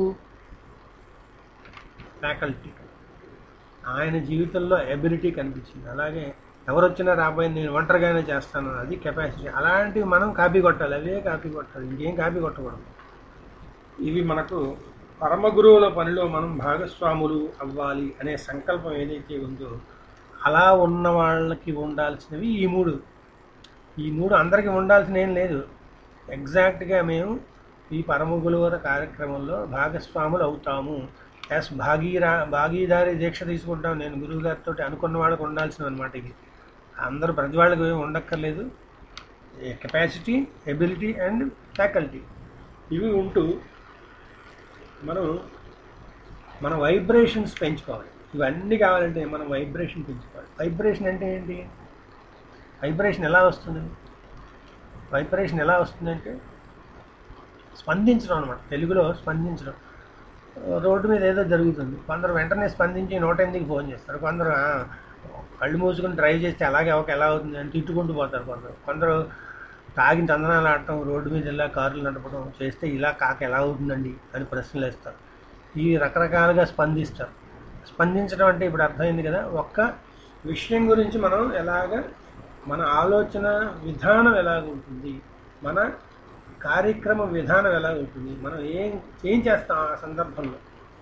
ఫ్యాకల్టీ ఆయన జీవితంలో ఎబిలిటీ కనిపించింది అలాగే ఎవరు వచ్చినా రాబోయే నేను ఒంటరిగానే చేస్తాను అది కెపాసిటీ అలాంటివి మనం కాపీ కొట్టాలి అవే కాపీ కొట్టాలి ఇంకేం కాపీ కొట్టకూడదు ఇవి మనకు పరమ గురువుల పనిలో మనం భాగస్వాములు అవ్వాలి అనే సంకల్పం ఏదైతే ఉందో అలా ఉన్న వాళ్ళకి ఉండాల్సినవి ఈ మూడు ఈ మూడు అందరికీ ఉండాల్సిన ఏం లేదు ఎగ్జాక్ట్గా మేము ఈ పరమ గురువుల కార్యక్రమంలో భాగస్వాములు అవుతాము ఎస్ భాగీరా భాగీదారి దీక్ష తీసుకుంటాం నేను గురువు గారితో అనుకున్న వాళ్ళకి ఉండాల్సిన అనమాట ఇది అందరూ ప్రతి వాళ్ళకి ఏమి ఉండక్కర్లేదు కెపాసిటీ ఎబిలిటీ అండ్ ఫ్యాకల్టీ ఇవి ఉంటూ మనం మన వైబ్రేషన్స్ పెంచుకోవాలి ఇవన్నీ కావాలంటే మనం వైబ్రేషన్ పెంచుకోవాలి వైబ్రేషన్ అంటే ఏంటి వైబ్రేషన్ ఎలా వస్తుంది వైబ్రేషన్ ఎలా వస్తుందంటే స్పందించడం అనమాట తెలుగులో స్పందించడం రోడ్డు మీద ఏదో జరుగుతుంది కొందరు వెంటనే స్పందించి నూట ఎనిమిదికి ఫోన్ చేస్తారు కొందరు "ఆ, కళ్ళు మూసుకుని డ్రైవ్ చేస్తే అలాగే ఒక ఎలా అవుతుంది అని తిట్టుకుంటూ పోతారు కొందరు కొందరు తాగిన చందనాలు ఆడటం రోడ్డు మీద ఇలా కార్లు నడపడం చేస్తే ఇలా కాక ఎలా అవుతుందండి అని ప్రశ్నలు వేస్తారు ఈ రకరకాలుగా స్పందిస్తారు స్పందించడం అంటే ఇప్పుడు అర్థమైంది కదా ఒక్క విషయం గురించి మనం ఎలాగ మన ఆలోచన విధానం ఎలాగ ఉంటుంది మన కార్యక్రమ విధానం ఎలా ఉంటుంది మనం ఏం ఏం చేస్తాం ఆ సందర్భంలో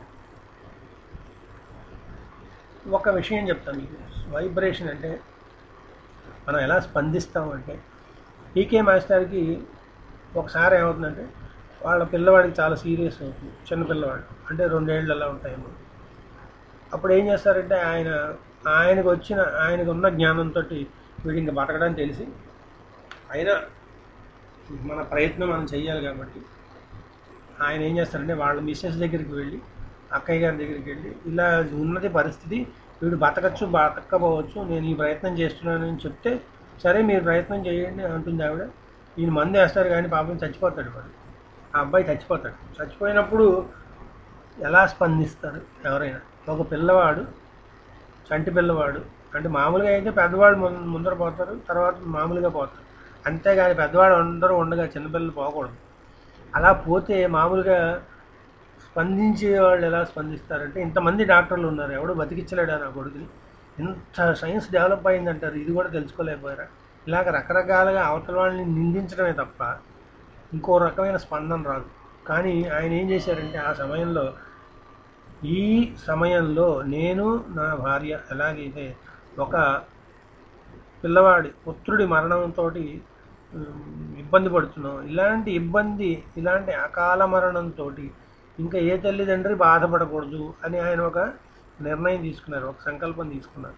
ఒక విషయం చెప్తాను మీకు వైబ్రేషన్ అంటే మనం ఎలా స్పందిస్తాం అంటే పీకే మాస్టర్కి ఒకసారి ఏమవుతుందంటే వాళ్ళ పిల్లవాడికి చాలా సీరియస్ అవుతుంది చిన్న పిల్లవాడు అంటే రెండేళ్ళు అలా ఉంటాయేమో అప్పుడు ఏం చేస్తారంటే ఆయన ఆయనకు వచ్చిన ఆయనకు ఉన్న జ్ఞానంతో వీడు ఇంకా బతకడానికి తెలిసి అయినా మన ప్రయత్నం మనం చెయ్యాలి కాబట్టి ఆయన ఏం చేస్తారంటే వాళ్ళ మిస్సెస్ దగ్గరికి వెళ్ళి అక్కయ్య గారి దగ్గరికి వెళ్ళి ఇలా ఉన్నది పరిస్థితి వీడు బతకచ్చు బతకపోవచ్చు నేను ఈ ప్రయత్నం చేస్తున్నానని చెప్తే సరే మీరు ప్రయత్నం చేయండి అంటుంది ఆవిడ ఈయన మందు వేస్తారు కానీ పాపం చచ్చిపోతాడు వాడు ఆ అబ్బాయి చచ్చిపోతాడు చచ్చిపోయినప్పుడు ఎలా స్పందిస్తారు ఎవరైనా ఒక పిల్లవాడు చంటి పిల్లవాడు అంటే మామూలుగా అయితే పెద్దవాడు ముం- ముందర పోతారు తర్వాత మామూలుగా పోతారు అంతేగాని పెద్దవాడు అందరూ ఉండగా చిన్నపిల్లలు పోకూడదు అలా పోతే మామూలుగా స్పందించే వాళ్ళు ఎలా స్పందిస్తారంటే ఇంతమంది డాక్టర్లు ఉన్నారు ఎవడు బతికించలేడా నా కొడుకుని ఇంత సైన్స్ డెవలప్ అయిందంటారు ఇది కూడా తెలుసుకోలేకపోయారా ఇలాగ రకరకాలుగా అవతల వాళ్ళని నిందించడమే తప్ప ఇంకో రకమైన స్పందన రాదు కానీ ఆయన ఏం చేశారంటే ఆ సమయంలో ఈ సమయంలో నేను నా భార్య ఎలాగైతే ఒక పిల్లవాడి పుత్రుడి మరణంతో ఇబ్బంది పడుతున్నాం ఇలాంటి ఇబ్బంది ఇలాంటి అకాల మరణంతో ఇంకా ఏ తల్లిదండ్రి బాధపడకూడదు అని ఆయన ఒక నిర్ణయం తీసుకున్నారు ఒక సంకల్పం తీసుకున్నారు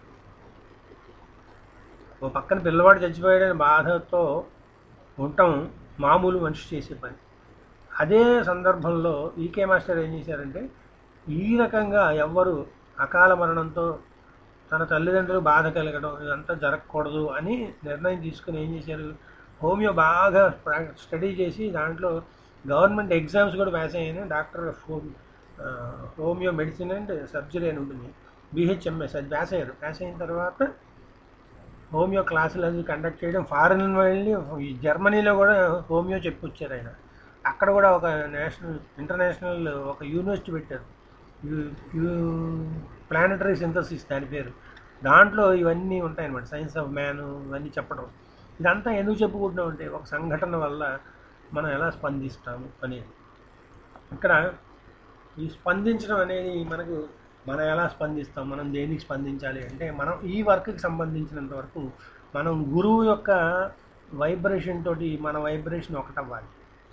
ఓ పక్కన పిల్లవాడు చచ్చిపోయాడని బాధతో ఉండటం మామూలు మనిషి చేసే పని అదే సందర్భంలో ఈకే మాస్టర్ ఏం చేశారంటే ఈ రకంగా ఎవ్వరు అకాల మరణంతో తన తల్లిదండ్రులు బాధ కలగడం ఇదంతా జరగకూడదు అని నిర్ణయం తీసుకుని ఏం చేశారు హోమియో బాగా ప్రా- స్టడీ చేసి దాంట్లో గవర్నమెంట్ ఎగ్జామ్స్ కూడా పాస్ అయ్యాను డాక్టర్ ఆఫ్ హోమ్ ఆ, హోమియో మెడిసిన్ అండ్ సర్జరీ అని ఉంటుంది బీహెచ్ఎంఎస్ అది పాస్ అయ్యారు పాస్ అయిన తర్వాత హోమియో క్లాసులు అది కండక్ట్ చేయడం ఫారెన్ వెళ్ళి ఈ జర్మనీలో కూడా హోమియో చెప్పొచ్చారు ఆయన అక్కడ కూడా ఒక నేషనల్ ఇంటర్నేషనల్ ఒక యూనివర్సిటీ పెట్టారు ప్లానటరీ సింథసిస్ దాని పేరు దాంట్లో ఇవన్నీ ఉంటాయన్నమాట సైన్స్ ఆఫ్ మ్యాన్ ఇవన్నీ చెప్పడం ఇదంతా ఎందుకు చెప్పుకుంటున్నాం అంటే ఒక సంఘటన వల్ల మనం ఎలా స్పందిస్తాము అనేది ఇక్కడ ఈ స్పందించడం అనేది మనకు మనం ఎలా స్పందిస్తాం మనం దేనికి స్పందించాలి అంటే మనం ఈ వర్క్కి సంబంధించినంత వరకు మనం గురువు యొక్క వైబ్రేషన్ తోటి మన వైబ్రేషన్ ఒకటవ్వాలి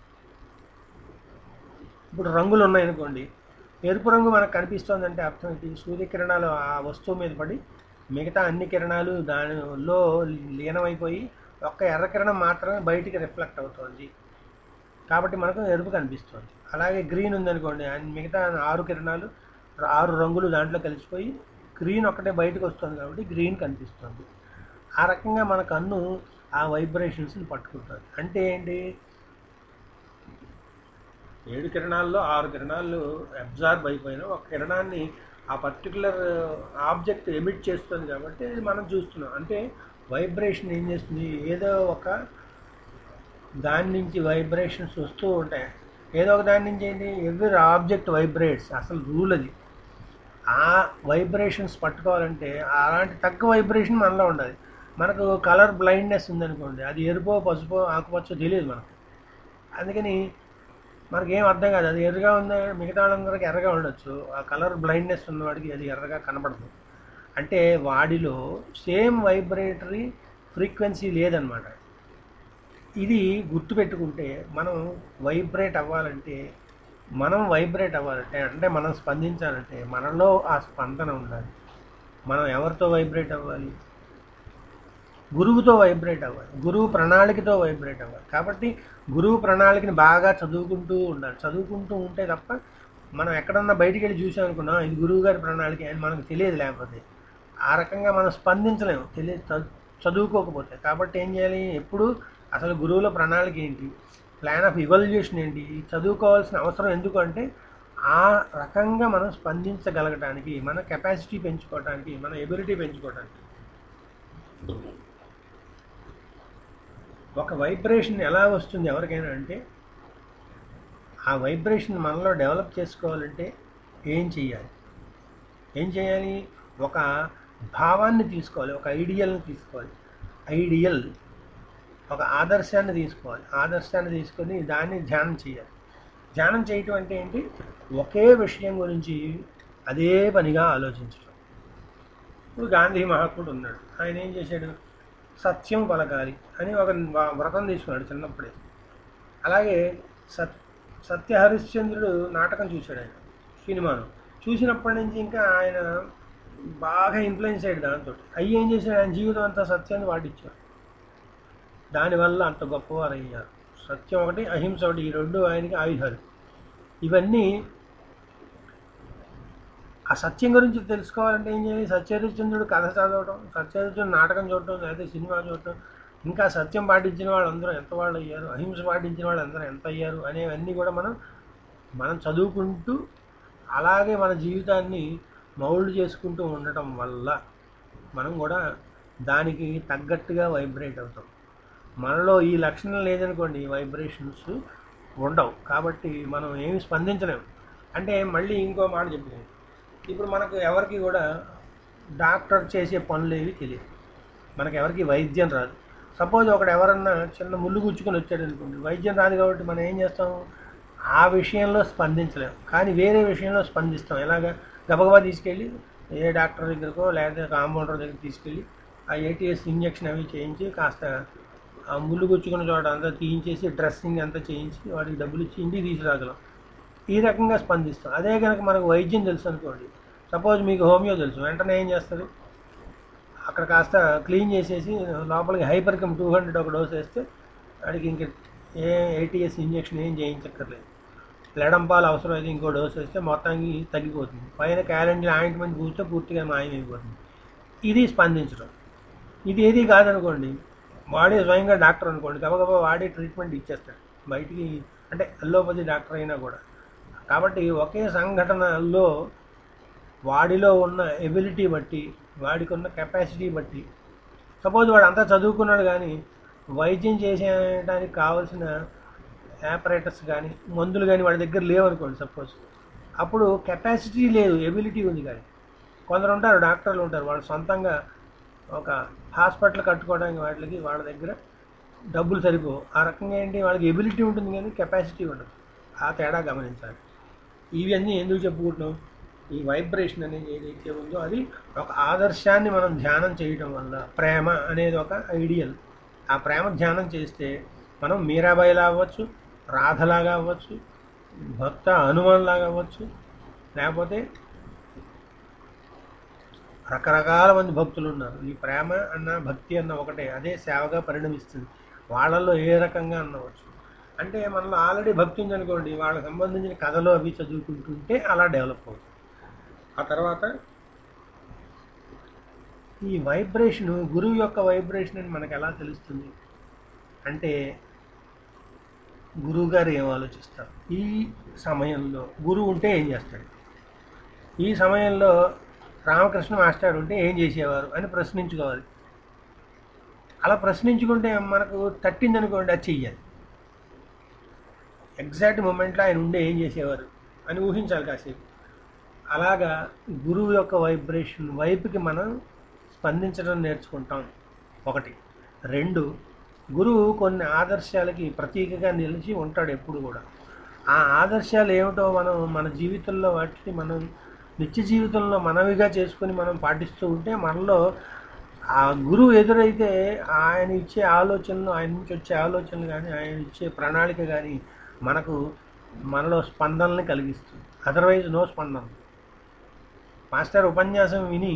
ఇప్పుడు రంగులు ఉన్నాయనుకోండి ఎరుపు రంగు మనకు కనిపిస్తోందంటే అర్థం ఏంటి సూర్యకిరణాలు ఆ వస్తువు మీద పడి మిగతా అన్ని కిరణాలు దానిలో లీనమైపోయి ఒక్క ఎర్ర కిరణం మాత్రమే బయటికి రిఫ్లెక్ట్ అవుతుంది కాబట్టి మనకు ఎరుపు కనిపిస్తుంది అలాగే గ్రీన్ ఉందనుకోండి అన్ని మిగతా ఆరు కిరణాలు ఆరు రంగులు దాంట్లో కలిసిపోయి గ్రీన్ ఒక్కటే బయటకు వస్తుంది కాబట్టి గ్రీన్ కనిపిస్తుంది ఆ రకంగా మన కన్ను ఆ వైబ్రేషన్స్ని పట్టుకుంటుంది అంటే ఏంటి ఏడు కిరణాల్లో ఆరు కిరణాలు అబ్జార్బ్ అయిపోయినా ఒక కిరణాన్ని ఆ పర్టికులర్ ఆబ్జెక్ట్ ఎమిట్ చేస్తుంది కాబట్టి ఇది మనం చూస్తున్నాం అంటే వైబ్రేషన్ ఏం చేస్తుంది ఏదో ఒక దాని నుంచి వైబ్రేషన్స్ వస్తూ ఉంటాయి ఏదో ఒక దాని నుంచి ఏంటి ఎవ్రీ ఆబ్జెక్ట్ వైబ్రేట్స్ అసలు రూల్ అది ఆ వైబ్రేషన్స్ పట్టుకోవాలంటే అలాంటి తక్కువ వైబ్రేషన్ మనలో ఉండాలి మనకు కలర్ బ్లైండ్నెస్ ఉందనుకోండి అది ఎరుపో పసుపో ఆకుపచ్చో తెలియదు మనకు అందుకని మనకి ఏం అర్థం కాదు అది ఎర్రగా ఉంది మిగతా వాళ్ళందరికీ ఎర్రగా ఉండొచ్చు ఆ కలర్ బ్లైండ్నెస్ ఉన్నవాడికి అది ఎర్రగా కనపడదు అంటే వాడిలో సేమ్ వైబ్రేటరీ ఫ్రీక్వెన్సీ లేదనమాట ఇది గుర్తుపెట్టుకుంటే మనం వైబ్రేట్ అవ్వాలంటే మనం వైబ్రేట్ అవ్వాలంటే అంటే మనం స్పందించాలంటే మనలో ఆ స్పందన ఉండాలి మనం ఎవరితో వైబ్రేట్ అవ్వాలి గురువుతో వైబ్రేట్ అవ్వాలి గురువు ప్రణాళికతో వైబ్రేట్ అవ్వాలి కాబట్టి గురువు ప్రణాళికని బాగా చదువుకుంటూ ఉండాలి చదువుకుంటూ ఉంటే తప్ప మనం ఎక్కడన్నా బయటికి వెళ్ళి చూసామనుకున్నాం ఇది గురువు గారి ప్రణాళిక అని మనకు తెలియదు లేకపోతే ఆ రకంగా మనం స్పందించలేము తెలియ చ- చదువుకోకపోతే కాబట్టి ఏం చేయాలి ఎప్పుడు అసలు గురువుల ప్రణాళిక ఏంటి ప్లాన్ ఆఫ్ ఇవల్యూషన్ ఏంటి చదువుకోవాల్సిన అవసరం ఎందుకు అంటే ఆ రకంగా మనం స్పందించగలగటానికి మన కెపాసిటీ పెంచుకోవడానికి మన ఎబిలిటీ పెంచుకోవడానికి ఒక వైబ్రేషన్ ఎలా వస్తుంది ఎవరికైనా అంటే ఆ వైబ్రేషన్ మనలో డెవలప్ చేసుకోవాలంటే ఏం చేయాలి ఏం చేయాలి ఒక భావాన్ని తీసుకోవాలి ఒక ఐడియల్ని తీసుకోవాలి ఐడియల్ ఒక ఆదర్శాన్ని తీసుకోవాలి ఆదర్శాన్ని తీసుకొని దాన్ని ధ్యానం చేయాలి ధ్యానం చేయటం అంటే ఏంటి ఒకే విషయం గురించి అదే పనిగా ఆలోచించడం ఇప్పుడు గాంధీ మహాత్ముడు ఉన్నాడు ఆయన ఏం చేశాడు సత్యం పలకాలి అని ఒక వ- వ్రతం తీసుకున్నాడు చిన్నప్పుడే అలాగే సత్ సత్య హరిశ్చంద్రుడు నాటకం చూశాడు ఆయన సినిమాను చూసినప్పటి నుంచి ఇంకా ఆయన బాగా ఇన్ఫ్లుయెన్స్ అయ్యాడు దాంతో అయ్యి ఏం చేశాడు ఆయన జీవితం అంతా సత్యాన్ని పాటించాడు దానివల్ల అంత గొప్పవారు అయ్యారు సత్యం ఒకటి అహింస ఒకటి ఈ రెండు ఆయనకి ఆయుధాలు ఇవన్నీ ఆ సత్యం గురించి తెలుసుకోవాలంటే ఏం చేయాలి సత్యహరిశ్చంద్రుడు కథ చదవడం సత్యహరిశ్చంద్రుడు నాటకం చూడటం లేదా సినిమా చూడటం ఇంకా సత్యం పాటించిన వాళ్ళందరూ ఎంత వాళ్ళు అయ్యారు అహింస పాటించిన వాళ్ళందరూ ఎంత అయ్యారు అనేవన్నీ కూడా మనం మనం చదువుకుంటూ అలాగే మన జీవితాన్ని మౌల్డ్ చేసుకుంటూ ఉండటం వల్ల మనం కూడా దానికి తగ్గట్టుగా వైబ్రేట్ అవుతాం మనలో ఈ లక్షణం లేదనుకోండి వైబ్రేషన్స్ ఉండవు కాబట్టి మనం ఏమి స్పందించలేము అంటే మళ్ళీ ఇంకో మాట చెప్పింది ఇప్పుడు మనకు ఎవరికి కూడా డాక్టర్ చేసే పనులు ఏవి తెలియదు మనకు ఎవరికి వైద్యం రాదు సపోజ్ ఒకడు ఎవరన్నా చిన్న ముళ్ళు గుచ్చుకొని వచ్చాడు అనుకోండి వైద్యం రాదు కాబట్టి మనం ఏం చేస్తాం ఆ విషయంలో స్పందించలేం కానీ వేరే విషయంలో స్పందిస్తాం ఎలాగా గబగబా తీసుకెళ్ళి ఏ డాక్టర్ దగ్గరకో లేకపోతే కాంపౌండర్ దగ్గర తీసుకెళ్ళి ఆ ఏటీఎస్ ఇంజక్షన్ అవి చేయించి కాస్త ఆ ముళ్ళు గుచ్చుకున్న చోట అంతా తీయించేసి డ్రెస్సింగ్ అంతా చేయించి వాడికి డబ్బులు ఇచ్చి ఇంటికి తీసుకురాగలం ఈ రకంగా స్పందిస్తాం అదే కనుక మనకు వైద్యం తెలుసు అనుకోండి సపోజ్ మీకు హోమియో తెలుసు వెంటనే ఏం చేస్తారు అక్కడ కాస్త క్లీన్ చేసేసి లోపలికి హైపర్కమ్ టూ హండ్రెడ్ ఒక డోస్ వేస్తే వాడికి ఇంక ఏ ఏటీఎస్ ఇంజక్షన్ ఏం చేయించక్కర్లేదు లెడంపాలు అవసరం అయితే ఇంకో డోస్ వేస్తే మొత్తానికి తగ్గిపోతుంది పైన క్యాలెండర్ ఆయింట్మెంట్ పూస్తే పూర్తిగా మాయమైపోతుంది ఇది స్పందించడం ఇది ఏది కాదనుకోండి వాడే స్వయంగా డాక్టర్ అనుకోండి గబగబా వాడే ట్రీట్మెంట్ ఇచ్చేస్తాడు బయటికి అంటే అల్లోపతి డాక్టర్ అయినా కూడా కాబట్టి ఒకే సంఘటనలో వాడిలో ఉన్న ఎబిలిటీ బట్టి వాడికి ఉన్న కెపాసిటీ బట్టి సపోజ్ వాడు అంతా చదువుకున్నాడు కానీ వైద్యం చేసేయడానికి కావాల్సిన యాపరేటస్ కానీ మందులు కానీ వాడి దగ్గర లేవనుకోండి సపోజ్ అప్పుడు కెపాసిటీ లేదు ఎబిలిటీ ఉంది కానీ కొందరు ఉంటారు డాక్టర్లు ఉంటారు వాళ్ళు సొంతంగా ఒక హాస్పిటల్ కట్టుకోవడానికి వాటికి వాళ్ళ దగ్గర డబ్బులు సరిపోవు ఆ రకంగా ఏంటి వాళ్ళకి ఎబిలిటీ ఉంటుంది కానీ కెపాసిటీ ఉండదు ఆ తేడా గమనించాలి ఇవన్నీ ఎందుకు చెప్పుకుంటున్నాం ఈ వైబ్రేషన్ అనేది ఏదైతే ఉందో అది ఒక ఆదర్శాన్ని మనం ధ్యానం చేయడం వల్ల ప్రేమ అనేది ఒక ఐడియల్ ఆ ప్రేమ ధ్యానం చేస్తే మనం మీరాబాయిలా అవ్వచ్చు రాధలాగా అవ్వచ్చు భక్త హనుమాన్లాగా అవ్వచ్చు లేకపోతే రకరకాల మంది భక్తులు ఉన్నారు ఈ ప్రేమ అన్న భక్తి అన్న ఒకటే అదే సేవగా పరిణమిస్తుంది వాళ్ళల్లో ఏ రకంగా అన్నవచ్చు అంటే మనలో ఆల్రెడీ భక్తి ఉందనుకోండి వాళ్ళకి సంబంధించిన కథలు అవి చదువుకుంటుంటే అలా డెవలప్ అవుతుంది ఆ తర్వాత ఈ వైబ్రేషన్ గురువు యొక్క వైబ్రేషన్ అని మనకు ఎలా తెలుస్తుంది అంటే గురువు గారు ఏం ఆలోచిస్తారు ఈ సమయంలో గురువు ఉంటే ఏం చేస్తాడు ఈ సమయంలో రామకృష్ణ మాస్టర్ ఉంటే ఏం చేసేవారు అని ప్రశ్నించుకోవాలి అలా ప్రశ్నించుకుంటే మనకు తట్టిందనుకోండి అది చెయ్యాలి ఎగ్జాక్ట్ మూమెంట్లో ఆయన ఉండే ఏం చేసేవారు అని ఊహించాలి కాసేపు అలాగా గురువు యొక్క వైబ్రేషన్ వైపుకి మనం స్పందించడం నేర్చుకుంటాం ఒకటి రెండు గురువు కొన్ని ఆదర్శాలకి ప్రతీకగా నిలిచి ఉంటాడు ఎప్పుడు కూడా ఆ ఆదర్శాలు ఏమిటో మనం మన జీవితంలో వాటిని మనం నిత్య జీవితంలో మనవిగా చేసుకొని మనం పాటిస్తూ ఉంటే మనలో ఆ గురువు ఎదురైతే ఆయన ఇచ్చే ఆలోచనలు ఆయన నుంచి వచ్చే ఆలోచనలు కానీ ఆయన ఇచ్చే ప్రణాళిక కానీ మనకు మనలో స్పందనని కలిగిస్తుంది అదర్వైజ్ నో స్పందన మాస్టర్ ఉపన్యాసం విని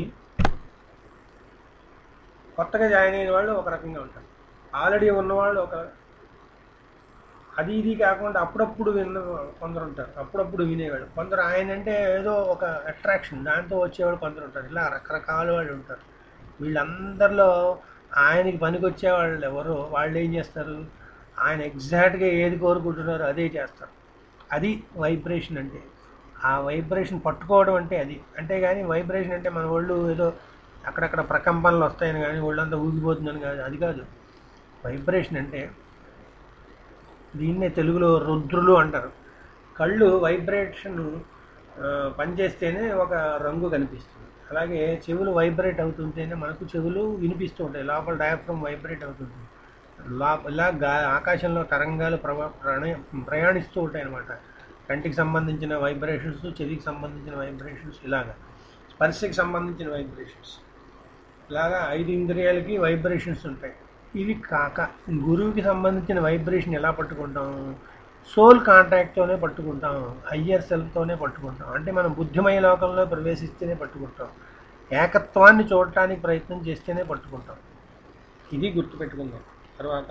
కొత్తగా జాయిన్ అయిన వాళ్ళు ఒక రకంగా ఉంటారు ఆల్రెడీ ఉన్నవాళ్ళు ఒక అది ఇది కాకుండా అప్పుడప్పుడు విన్న కొందరు ఉంటారు అప్పుడప్పుడు వినేవాళ్ళు కొందరు ఆయన అంటే ఏదో ఒక అట్రాక్షన్ దాంతో వచ్చేవాళ్ళు కొందరు ఉంటారు ఇలా రకరకాల వాళ్ళు ఉంటారు వీళ్ళందరిలో ఆయనకి పనికొచ్చే వాళ్ళు ఎవరో వాళ్ళు ఏం చేస్తారు ఆయన ఎగ్జాక్ట్గా ఏది కోరుకుంటున్నారో అదే చేస్తారు అది వైబ్రేషన్ అంటే ఆ వైబ్రేషన్ పట్టుకోవడం అంటే అది అంటే కానీ వైబ్రేషన్ అంటే మన ఒళ్ళు ఏదో అక్కడక్కడ ప్రకంపనలు వస్తాయని కానీ ఒళ్ళంతా ఊగిపోతుందని కాదు అది కాదు వైబ్రేషన్ అంటే దీన్నే తెలుగులో రుద్రులు అంటారు కళ్ళు వైబ్రేషన్ ఆ, పనిచేస్తేనే ఒక రంగు కనిపిస్తుంది అలాగే చెవులు వైబ్రేట్ అవుతుంటేనే మనకు చెవులు వినిపిస్తూ ఉంటాయి లోపల డయాఫ్రమ్ వైబ్రేట్ అవుతుంది లోప ఇలా గా ఆకాశంలో తరంగాలు ప్రవా ప్రయాణ ప్రయాణిస్తూ ఉంటాయి అన్నమాట కంటికి సంబంధించిన వైబ్రేషన్స్ చెవికి సంబంధించిన వైబ్రేషన్స్ ఇలాగా స్పర్శకి సంబంధించిన వైబ్రేషన్స్ ఇలాగా ఐదు ఇంద్రియాలకి వైబ్రేషన్స్ ఉంటాయి ఇవి కాక గురువుకి సంబంధించిన వైబ్రేషన్ ఎలా పట్టుకుంటాం సోల్ కాంటాక్ట్తోనే పట్టుకుంటాం హయ్యర్ సెల్ఫ్తోనే పట్టుకుంటాం అంటే మనం బుద్ధిమయ లోకంలో ప్రవేశిస్తేనే పట్టుకుంటాం ఏకత్వాన్ని చూడటానికి ప్రయత్నం చేస్తేనే పట్టుకుంటాం ఇది గుర్తుపెట్టుకుందాం తర్వాత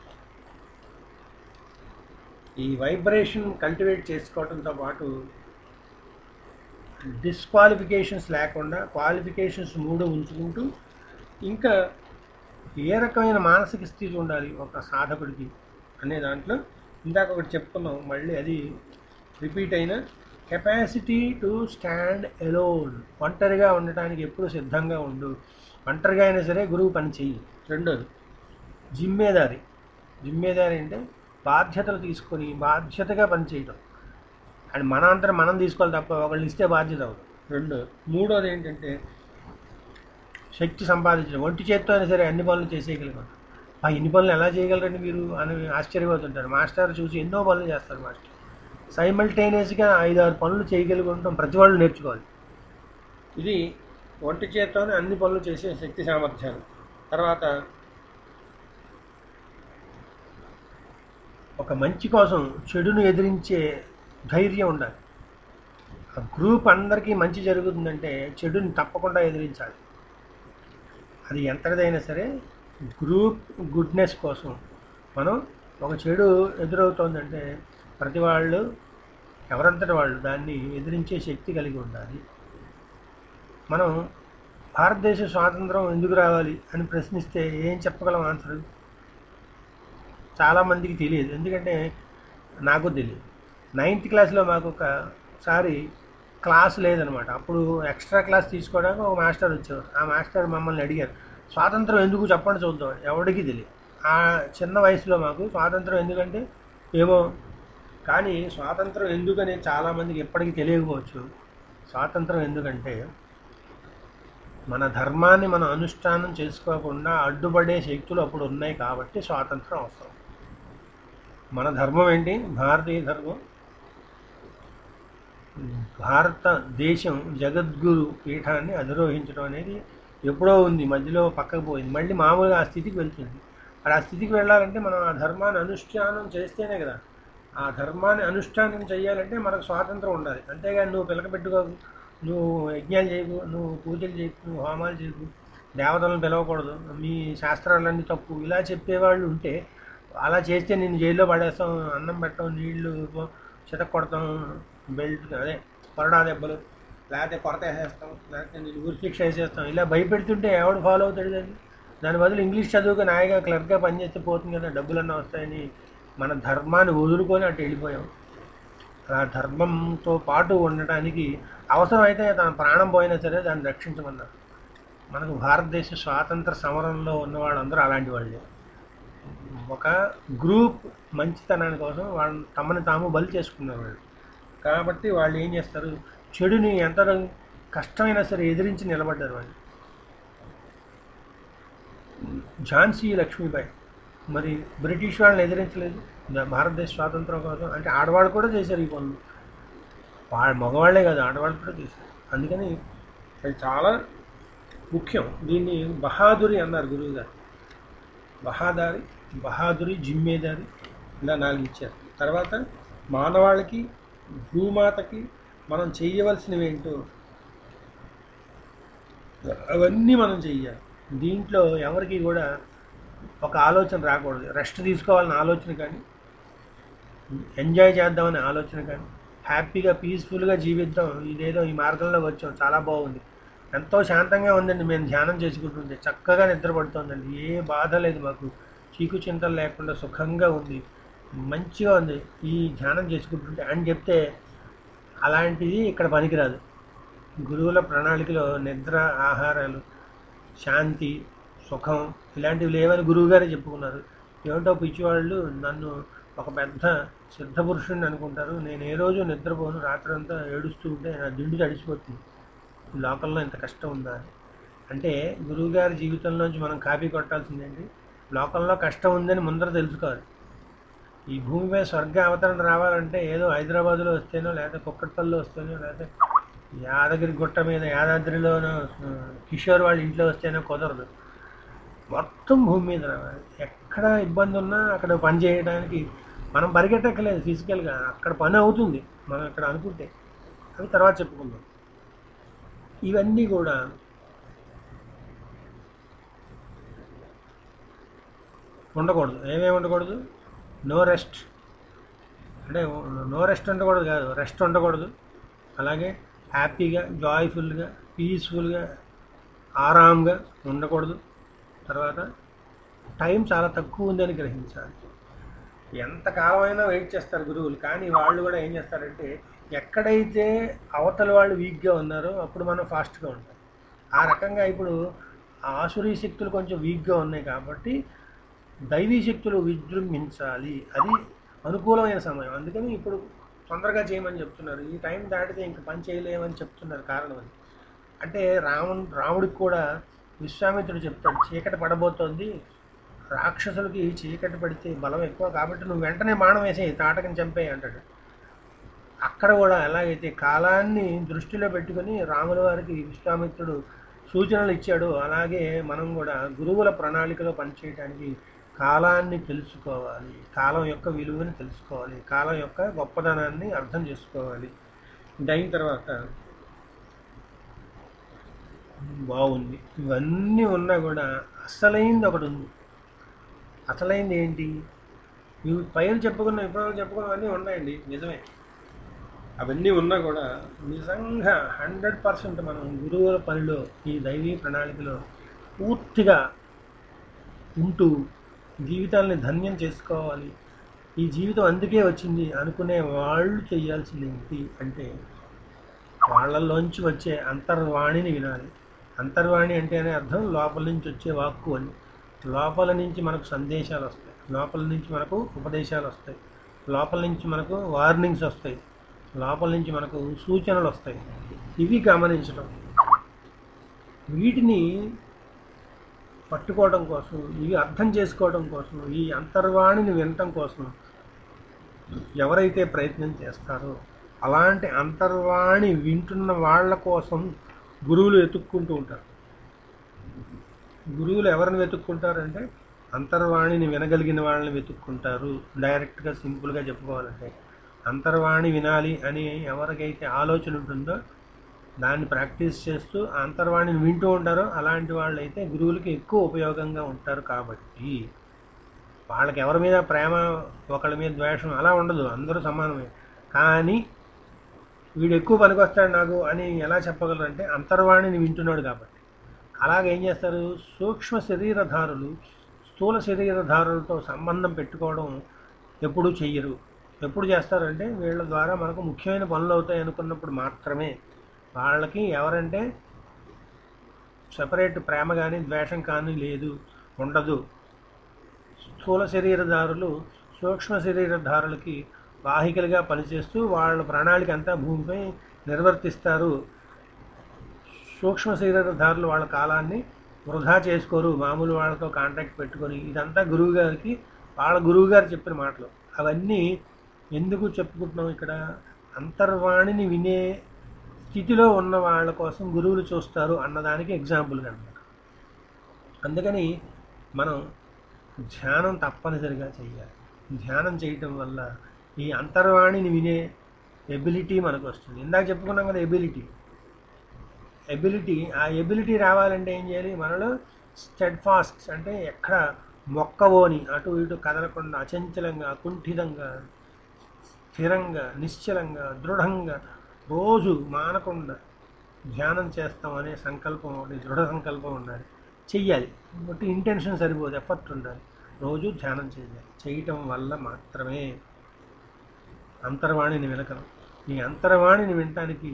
ఈ వైబ్రేషన్ కల్టివేట్ చేసుకోవడంతో పాటు డిస్క్వాలిఫికేషన్స్ లేకుండా క్వాలిఫికేషన్స్ మూడు ఉంచుకుంటూ ఇంకా ఏ రకమైన మానసిక స్థితి ఉండాలి ఒక సాధకుడికి అనే దాంట్లో ఇందాక ఒకటి చెప్పుకున్నాం మళ్ళీ అది రిపీట్ అయిన కెపాసిటీ టు స్టాండ్ ఎలోన్ ఒంటరిగా ఉండటానికి ఎప్పుడు సిద్ధంగా ఉండు ఒంటరిగా అయినా సరే గురువు పని చెయ్యి రెండోది జిమ్మేదారి జిమ్మేదారి అంటే బాధ్యతలు తీసుకొని బాధ్యతగా పనిచేయటం అండ్ మన అంతా మనం తీసుకోవాలి తప్ప ఒకళ్ళు ఇస్తే బాధ్యత అవ్వదు రెండు మూడోది ఏంటంటే శక్తి సంపాదించడం ఒంటి చేత్తో అయినా సరే అన్ని పనులు చేసేయగలిగాం ఆ ఇన్ని పనులు ఎలా చేయగలరండి మీరు అని ఆశ్చర్యపోతుంటారు మాస్టర్ చూసి ఎన్నో పనులు చేస్తారు మాస్టర్ సైమల్టేనియస్గా ఐదు ఆరు పనులు చేయగలిగి ఉంటాం ప్రతి వాళ్ళు నేర్చుకోవాలి ఇది ఒంటి చేత్తోనే అన్ని పనులు చేసే శక్తి సామర్థ్యాలు తర్వాత ఒక మంచి కోసం చెడును ఎదిరించే ధైర్యం ఉండాలి ఆ గ్రూప్ అందరికీ మంచి జరుగుతుందంటే చెడుని తప్పకుండా ఎదిరించాలి అది ఎంతటిదైనా సరే గ్రూప్ గుడ్నెస్ కోసం మనం ఒక చెడు ఎదురవుతోందంటే ప్రతి వాళ్ళు ఎవరంతటి వాళ్ళు దాన్ని ఎదిరించే శక్తి కలిగి ఉండాలి మనం భారతదేశ స్వాతంత్రం ఎందుకు రావాలి అని ప్రశ్నిస్తే ఏం చెప్పగలం ఆన్సర్ చాలామందికి తెలియదు ఎందుకంటే నాకు తెలియదు నైన్త్ క్లాస్లో మాకు ఒకసారి క్లాస్ లేదనమాట అప్పుడు ఎక్స్ట్రా క్లాస్ తీసుకోవడానికి ఒక మాస్టర్ వచ్చేవారు ఆ మాస్టర్ మమ్మల్ని అడిగారు స్వాతంత్రం ఎందుకు చెప్పండి చూద్దాం ఎవరికి తెలియదు ఆ చిన్న వయసులో మాకు స్వాతంత్రం ఎందుకంటే ఏమో కానీ స్వాతంత్రం ఎందుకని చాలామందికి ఎప్పటికీ తెలియకపోవచ్చు స్వాతంత్రం ఎందుకంటే మన ధర్మాన్ని మనం అనుష్ఠానం చేసుకోకుండా అడ్డుపడే శక్తులు అప్పుడు ఉన్నాయి కాబట్టి స్వాతంత్రం అవసరం మన ధర్మం ఏంటి భారతీయ ధర్మం భారతదేశం జగద్గురు పీఠాన్ని అధిరోహించడం అనేది ఎప్పుడో ఉంది మధ్యలో పక్కకు పోయింది మళ్ళీ మామూలుగా ఆ స్థితికి వెళ్తుంది మరి ఆ స్థితికి వెళ్ళాలంటే మనం ఆ ధర్మాన్ని అనుష్ఠానం చేస్తేనే కదా ఆ ధర్మాన్ని అనుష్ఠానం చేయాలంటే మనకు స్వాతంత్రం ఉండాలి అంతేగాని నువ్వు పిలకపెట్టుకోకు నువ్వు యజ్ఞాలు చేయకు నువ్వు పూజలు చేయకు నువ్వు హోమాలు చేయకు దేవతలను పిలవకూడదు మీ శాస్త్రాలన్నీ తప్పు ఇలా చెప్పేవాళ్ళు ఉంటే అలా చేస్తే నేను జైల్లో పడేస్తాం అన్నం పెట్టాం నీళ్లు చితక్ కొడతాం బెల్ట్ అదే కొరడా దెబ్బలు లేకపోతే కొరత వేసేస్తాం లేకపోతే నేను ఊరి శిక్ష వేసేస్తాం ఇలా భయపెడుతుంటే ఎవడు ఫాలో అవుతాడు దాన్ని దాని బదులు ఇంగ్లీష్ చదువుకుని హాయిగా క్లర్క్గా పనిచేస్తే పోతుంది కదా డబ్బులన్నా వస్తాయని మన ధర్మాన్ని వదులుకొని అటు వెళ్ళిపోయాం ఆ ధర్మంతో పాటు ఉండటానికి అవసరమైతే తన ప్రాణం పోయినా సరే దాన్ని రక్షించమన్నారు మనకు భారతదేశ స్వాతంత్ర సమరంలో ఉన్న వాళ్ళందరూ అలాంటి వాళ్ళే ఒక గ్రూప్ మంచితనాని కోసం వాళ్ళు తమని తాము బలి చేసుకున్నారు వాళ్ళు కాబట్టి వాళ్ళు ఏం చేస్తారు చెడుని ఎంత కష్టమైనా సరే ఎదిరించి నిలబడ్డారు వాళ్ళు ఝాన్సీ లక్ష్మీబాయి మరి బ్రిటిష్ వాళ్ళని ఎదిరించలేదు ద- భారతదేశ స్వాతంత్రం కోసం అంటే ఆడవాళ్ళు కూడా చేశారు ఈ పనులు వాళ్ళ మగవాళ్ళే కాదు ఆడవాళ్ళు కూడా చేశారు అందుకని అది చాలా ముఖ్యం దీన్ని బహాదురి అన్నారు గురువు గారు బహాదారి బహాదురి జిమ్మేదారి ఇలా నాలుగు ఇచ్చారు తర్వాత మానవాళికి భూమాతకి మనం చేయవలసినవి ఏంటో అవన్నీ మనం చెయ్యాలి దీంట్లో ఎవరికి కూడా ఒక ఆలోచన రాకూడదు రెస్ట్ తీసుకోవాలన్న ఆలోచన కానీ ఎంజాయ్ చేద్దామనే ఆలోచన కానీ హ్యాపీగా పీస్ఫుల్గా జీవిద్దాం ఇదేదో ఈ మార్గంలో వచ్చాం చాలా బాగుంది ఎంతో శాంతంగా ఉందండి మేము ధ్యానం చేసుకుంటుంటే చక్కగా నిద్రపడుతోందండి ఏ బాధ లేదు మాకు చీకు చింతలు లేకుండా సుఖంగా ఉంది మంచిగా ఉంది ఈ ధ్యానం చేసుకుంటుంటే అని చెప్తే అలాంటిది ఇక్కడ పనికిరాదు గురువుల ప్రణాళికలో నిద్ర ఆహారాలు శాంతి సుఖం ఇలాంటివి లేవని గురువుగారే చెప్పుకున్నారు ఏమిటో పిచ్చివాళ్ళు నన్ను ఒక పెద్ద సిద్ధపురుషుడిని అనుకుంటారు నేను ఏ రోజు నిద్రపోను రాత్రంతా ఏడుస్తూ ఉంటే నా దిండు తడిసిపోతుంది ఈ లోకంలో ఇంత కష్టం ఉందా అని అంటే గురువుగారి జీవితంలోంచి మనం కాపీ కొట్టాల్సిందేంటి లోకంలో కష్టం ఉందని ముందర తెలుసుకోవాలి ఈ భూమిపై స్వర్గ అవతరణ రావాలంటే ఏదో హైదరాబాద్లో వస్తేనో లేదా కుక్కట్పల్లిలో వస్తేనో లేదా యాదగిరి గుట్ట మీద యాదాద్రిలోనో ఆ, కిషోర్ వాళ్ళ ఇంట్లో వస్తేనో కుదరదు మొత్తం భూమి మీద రావాలి ఎక్కడ ఇబ్బంది ఉన్నా అక్కడ పని చేయడానికి మనం పరిగెట్టక్కలేదు ఫిజికల్గా అక్కడ పని అవుతుంది మనం ఇక్కడ అనుకుంటే అవి తర్వాత చెప్పుకుందాం ఇవన్నీ కూడా ఉండకూడదు ఏమేమి ఉండకూడదు నో రెస్ట్ అంటే నో రెస్ట్ ఉండకూడదు కాదు రెస్ట్ ఉండకూడదు అలాగే హ్యాపీగా జాయ్ఫుల్గా పీస్ఫుల్గా ఆరాంగా ఉండకూడదు తర్వాత టైం చాలా తక్కువ ఉందని గ్రహించాలి ఎంత కాలమైనా వెయిట్ చేస్తారు గురువులు కానీ వాళ్ళు కూడా ఏం చేస్తారంటే ఎక్కడైతే అవతల వాళ్ళు వీక్గా ఉన్నారో అప్పుడు మనం ఫాస్ట్గా ఉంటాం ఆ రకంగా ఇప్పుడు ఆసురీ శక్తులు కొంచెం వీక్గా ఉన్నాయి కాబట్టి దైవీ శక్తులు విజృంభించాలి అది అనుకూలమైన సమయం అందుకని ఇప్పుడు తొందరగా చేయమని చెప్తున్నారు ఈ టైం దాటితే ఇంక పని చేయలేమని చెప్తున్నారు కారణం అది అంటే రావణ్ రాముడికి కూడా విశ్వామిత్రుడు చెప్తాడు చీకటి పడబోతోంది రాక్షసులకి చీకటి పడితే బలం ఎక్కువ కాబట్టి నువ్వు వెంటనే బాణం వేసేయి తాటకని చంపేయి అంటాడు అక్కడ కూడా ఎలాగైతే కాలాన్ని దృష్టిలో పెట్టుకొని రాముల వారికి విశ్వామిత్రుడు సూచనలు ఇచ్చాడు అలాగే మనం కూడా గురువుల ప్రణాళికలో పనిచేయడానికి కాలాన్ని తెలుసుకోవాలి కాలం యొక్క విలువని తెలుసుకోవాలి కాలం యొక్క గొప్పదనాన్ని అర్థం చేసుకోవాలి ఇది అయిన తర్వాత బాగుంది ఇవన్నీ ఉన్నా కూడా అసలైంది ఒకటి ఉంది అసలైంది ఏంటి ఇవి పైన చెప్పుకున్న ఇప్పుడు చెప్పుకున్నవన్నీ ఉన్నాయండి నిజమే అవన్నీ ఉన్నా కూడా నిజంగా హండ్రెడ్ పర్సెంట్ మనం గురువుల పనిలో ఈ దైవీ ప్రణాళికలో పూర్తిగా ఉంటూ జీవితాల్ని ధన్యం చేసుకోవాలి ఈ జీవితం అందుకే వచ్చింది అనుకునే వాళ్ళు చేయాల్సింది ఏంటి అంటే వాళ్ళల్లోంచి వచ్చే అంతర్వాణిని వినాలి అంతర్వాణి అంటేనే అర్థం లోపల నుంచి వచ్చే వాక్కు అని లోపల నుంచి మనకు సందేశాలు వస్తాయి లోపల నుంచి మనకు ఉపదేశాలు వస్తాయి లోపల నుంచి మనకు వార్నింగ్స్ వస్తాయి లోపల నుంచి మనకు సూచనలు వస్తాయి ఇవి గమనించడం వీటిని పట్టుకోవడం కోసం ఇవి అర్థం చేసుకోవడం కోసం ఈ అంతర్వాణిని వినటం కోసం ఎవరైతే ప్రయత్నం చేస్తారో అలాంటి అంతర్వాణి వింటున్న వాళ్ళ కోసం గురువులు వెతుక్కుంటూ ఉంటారు గురువులు ఎవరిని వెతుక్కుంటారంటే అంతర్వాణిని వినగలిగిన వాళ్ళని వెతుక్కుంటారు డైరెక్ట్గా సింపుల్గా చెప్పుకోవాలంటే అంతర్వాణి వినాలి అని ఎవరికైతే ఆలోచన ఉంటుందో దాన్ని ప్రాక్టీస్ చేస్తూ ఆ అంతర్వాణిని వింటూ ఉంటారో అలాంటి వాళ్ళు అయితే గురువులకి ఎక్కువ ఉపయోగంగా ఉంటారు కాబట్టి వాళ్ళకి ఎవరి మీద ప్రేమ ఒకళ్ళ మీద ద్వేషం అలా ఉండదు అందరూ సమానమే కానీ వీడు ఎక్కువ పనికొస్తాడు నాకు అని ఎలా చెప్పగలరంటే అంతర్వాణిని వింటున్నాడు కాబట్టి అలాగే ఏం చేస్తారు సూక్ష్మ శరీరధారులు స్థూల శరీరధారులతో సంబంధం పెట్టుకోవడం ఎప్పుడూ చెయ్యరు ఎప్పుడు చేస్తారంటే వీళ్ళ ద్వారా మనకు ముఖ్యమైన పనులు అవుతాయి అనుకున్నప్పుడు మాత్రమే వాళ్ళకి ఎవరంటే సపరేట్ ప్రేమ కానీ ద్వేషం కానీ లేదు ఉండదు స్థూల శరీరధారులు సూక్ష్మ శరీరధారులకి వాహికలుగా పనిచేస్తూ వాళ్ళ ప్రణాళిక అంతా భూమిపై నిర్వర్తిస్తారు సూక్ష్మ శరీరధారులు వాళ్ళ కాలాన్ని వృధా చేసుకోరు మామూలు వాళ్ళతో కాంటాక్ట్ పెట్టుకొని ఇదంతా గురువు గారికి వాళ్ళ గురువు గారు చెప్పిన మాటలు అవన్నీ ఎందుకు చెప్పుకుంటున్నాం ఇక్కడ అంతర్వాణిని వినే స్థితిలో ఉన్న వాళ్ళ కోసం గురువులు చూస్తారు అన్నదానికి ఎగ్జాంపుల్ అనమాట అందుకని మనం ధ్యానం తప్పనిసరిగా చేయాలి ధ్యానం చేయటం వల్ల ఈ అంతర్వాణిని వినే ఎబిలిటీ మనకు వస్తుంది ఇందాక చెప్పుకున్నాం కదా ఎబిలిటీ ఎబిలిటీ ఆ ఎబిలిటీ రావాలంటే ఏం చేయాలి మనలో స్టెడ్ ఫాస్ట్ అంటే ఎక్కడ మొక్కవోని అటు ఇటు కదలకుండా అచంచలంగా కుంఠితంగా స్థిరంగా నిశ్చలంగా దృఢంగా రోజు మానకుండా ధ్యానం చేస్తాం అనే సంకల్పం ఒకటి దృఢ సంకల్పం ఉండాలి చెయ్యాలి బట్టి ఇంటెన్షన్ సరిపోదు ఎఫర్ట్ ఉండాలి రోజు ధ్యానం చేయాలి చేయటం వల్ల మాత్రమే అంతర్వాణిని వినకం ఈ అంతర్వాణిని వినటానికి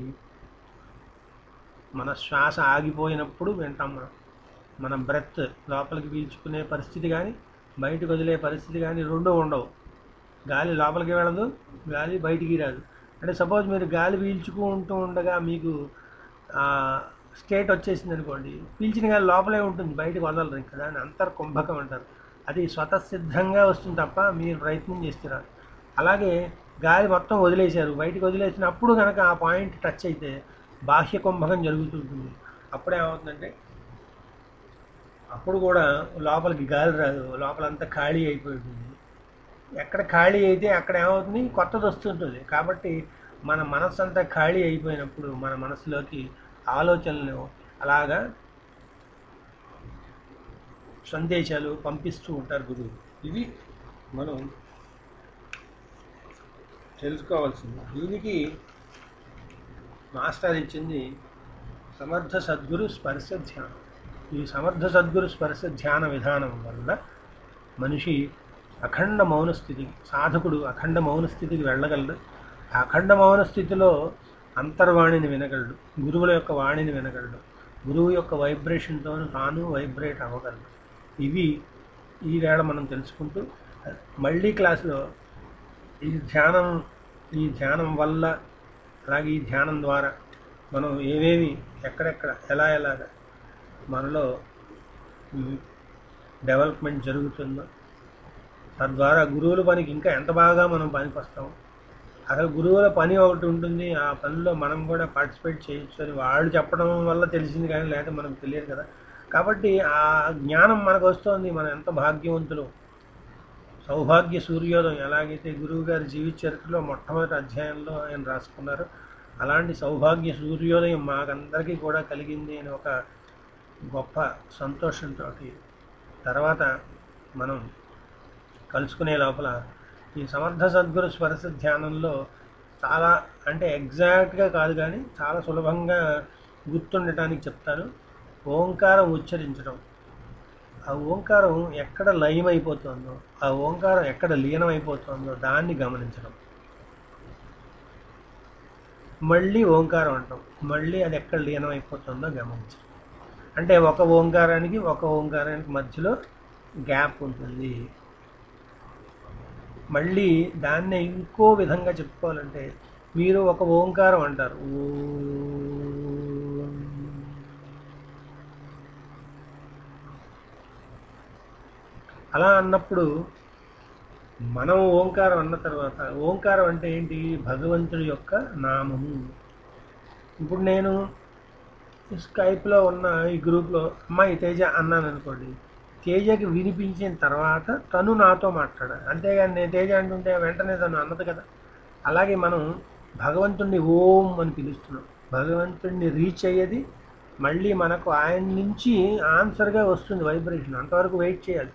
మన శ్వాస ఆగిపోయినప్పుడు వింటాం మనం మన బ్రెత్ లోపలికి పీల్చుకునే పరిస్థితి కానీ బయటకు వదిలే పరిస్థితి కానీ రెండూ ఉండవు గాలి లోపలికి వెళ్ళదు గాలి బయటికి రాదు అంటే సపోజ్ మీరు గాలి పీల్చుకుంటూ ఉండగా మీకు స్టేట్ వచ్చేసింది అనుకోండి పీల్చిన గాలి లోపలే ఉంటుంది బయటకు వదలరు ఇంకా దాన్ని అంతర్కుంభకం అంటారు అది స్వతసిద్ధంగా వస్తుంది తప్ప మీరు ప్రయత్నం చేస్తారు అలాగే గాలి మొత్తం వదిలేశారు బయటకు వదిలేసినప్పుడు కనుక ఆ పాయింట్ టచ్ అయితే బాహ్య కుంభకం జరుగుతుంటుంది అప్పుడు ఏమవుతుందంటే అప్పుడు కూడా లోపలికి గాలి రాదు లోపలంతా ఖాళీ అయిపోతుంది ఎక్కడ ఖాళీ అయితే అక్కడ ఏమవుతుంది కొత్తది వస్తుంటుంది కాబట్టి మన మనస్సు అంతా ఖాళీ అయిపోయినప్పుడు మన మనసులోకి ఆలోచనలు అలాగా సందేశాలు పంపిస్తూ ఉంటారు గురువు ఇవి మనం తెలుసుకోవాల్సింది దీనికి మాస్టర్ ఇచ్చింది సమర్థ సద్గురు స్పర్శ ధ్యానం ఈ సమర్థ సద్గురు స్పర్శ ధ్యాన విధానం వల్ల మనిషి అఖండ మౌన స్థితికి సాధకుడు అఖండ మౌన స్థితికి వెళ్ళగలడు ఆ అఖండ మౌన స్థితిలో అంతర్వాణిని వినగలడు గురువుల యొక్క వాణిని వినగలడు గురువు యొక్క వైబ్రేషన్తో తాను వైబ్రేట్ అవ్వగలడు ఇవి ఈ వేళ మనం తెలుసుకుంటూ మళ్ళీ క్లాసులో ఈ ధ్యానం ఈ ధ్యానం వల్ల అలాగే ఈ ధ్యానం ద్వారా మనం ఏవేవి ఎక్కడెక్కడ ఎలా ఎలాగ మనలో డెవలప్మెంట్ జరుగుతుందో తద్వారా గురువుల పనికి ఇంకా ఎంత బాగా మనం పనికి వస్తాం అసలు గురువుల పని ఒకటి ఉంటుంది ఆ పనిలో మనం కూడా పార్టిసిపేట్ చేయొచ్చు అని వాళ్ళు చెప్పడం వల్ల తెలిసింది కానీ లేకపోతే మనకు తెలియదు కదా కాబట్టి ఆ జ్ఞానం మనకు వస్తుంది మనం ఎంత భాగ్యవంతులు సౌభాగ్య సూర్యోదయం ఎలాగైతే గురువు గారి జీవిత చరిత్రలో మొట్టమొదటి అధ్యాయంలో ఆయన రాసుకున్నారు అలాంటి సౌభాగ్య సూర్యోదయం మాకందరికీ కూడా కలిగింది అని ఒక గొప్ప సంతోషంతో తర్వాత మనం కలుసుకునే లోపల ఈ సమర్థ సద్గురు స్పర్శ ధ్యానంలో చాలా అంటే ఎగ్జాక్ట్గా కాదు కానీ చాలా సులభంగా గుర్తుండటానికి చెప్తాను ఓంకారం ఉచ్చరించడం ఆ ఓంకారం ఎక్కడ లయం అయిపోతుందో ఆ ఓంకారం ఎక్కడ లీనం అయిపోతుందో దాన్ని గమనించడం మళ్ళీ ఓంకారం అంటాం మళ్ళీ అది ఎక్కడ లీనం అయిపోతుందో గమనించడం అంటే ఒక ఓంకారానికి ఒక ఓంకారానికి మధ్యలో గ్యాప్ ఉంటుంది మళ్ళీ దాన్నే ఇంకో విధంగా చెప్పుకోవాలంటే మీరు ఒక ఓంకారం అంటారు ఓం. అలా అన్నప్పుడు మనం ఓంకారం అన్న తర్వాత ఓంకారం అంటే ఏంటి భగవంతుడి యొక్క నామము ఇప్పుడు నేను స్కైప్లో ఉన్న ఈ గ్రూప్లో అమ్మాయి తేజ అన్నాను అనుకోండి తేజకి వినిపించిన తర్వాత తను నాతో మాట్లాడాలి అంతేగాని నేను తేజ అంటుంటే వెంటనే తను అన్నది కదా అలాగే మనం భగవంతుణ్ణి ఓం అని పిలుస్తున్నాం భగవంతుణ్ణి రీచ్ అయ్యేది మళ్ళీ మనకు ఆయన నుంచి ఆన్సర్గా వస్తుంది వైబ్రేషన్ అంతవరకు వెయిట్ చేయాలి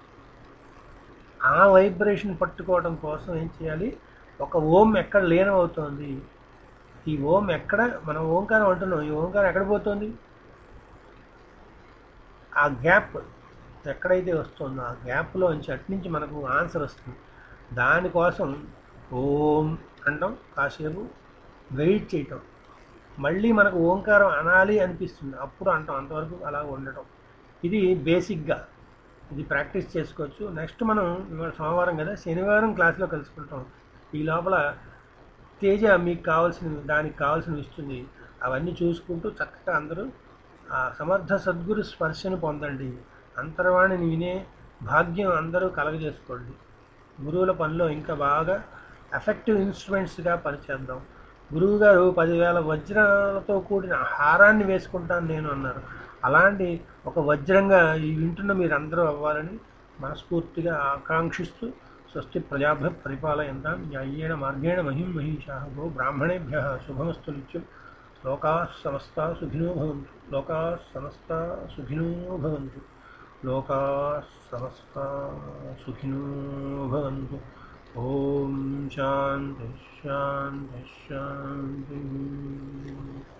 ఆ వైబ్రేషన్ పట్టుకోవడం కోసం ఏం చేయాలి ఒక ఓం ఎక్కడ లీనం అవుతోంది ఈ ఓం ఎక్కడ మనం ఓంకారం అంటున్నాం ఈ ఓంకారం ఎక్కడ పోతుంది ఆ గ్యాప్ ఎక్కడైతే వస్తుందో ఆ గ్యాప్లో నుంచి అటు నుంచి మనకు ఆన్సర్ వస్తుంది దానికోసం ఓం అంటాం కాసేపు వెయిట్ చేయటం మళ్ళీ మనకు ఓంకారం అనాలి అనిపిస్తుంది అప్పుడు అంటాం అంతవరకు అలా ఉండటం ఇది బేసిక్గా ఇది ప్రాక్టీస్ చేసుకోవచ్చు నెక్స్ట్ మనం ఇవాళ సోమవారం కదా శనివారం క్లాస్లో కలుసుకుంటాం ఈ లోపల తేజ మీకు కావాల్సిన దానికి కావాల్సినవి ఇస్తుంది అవన్నీ చూసుకుంటూ చక్కగా అందరూ ఆ సమర్థ సద్గురు స్పర్శను పొందండి అంతర్వాణిని వినే భాగ్యం అందరూ కలగజేసుకోండి గురువుల పనిలో ఇంకా బాగా ఎఫెక్టివ్ ఇన్స్ట్రుమెంట్స్గా పనిచేద్దాం గురువు గారు పదివేల వజ్రాలతో కూడిన హారాన్ని వేసుకుంటాను నేను అన్నారు అలాంటి ఒక వజ్రంగా ఈ వింటున్న మీరందరూ అవ్వాలని మనస్ఫూర్తిగా ఆకాంక్షిస్తూ స్వస్తి ప్రజాభ్య పరిపాలయంతా న్యాయేణ మార్గేణ మహిం మహిషా గో బ్రాహ్మణేభ్య శుభమస్తు నిత్యం లోకా సమస్త సుఖినో భవంతు లోకా సమస్త సుఖినో భవంతు లోకా సమస్త సుఖినో భవంతు ఓం శాంతి శాంతి శాంతి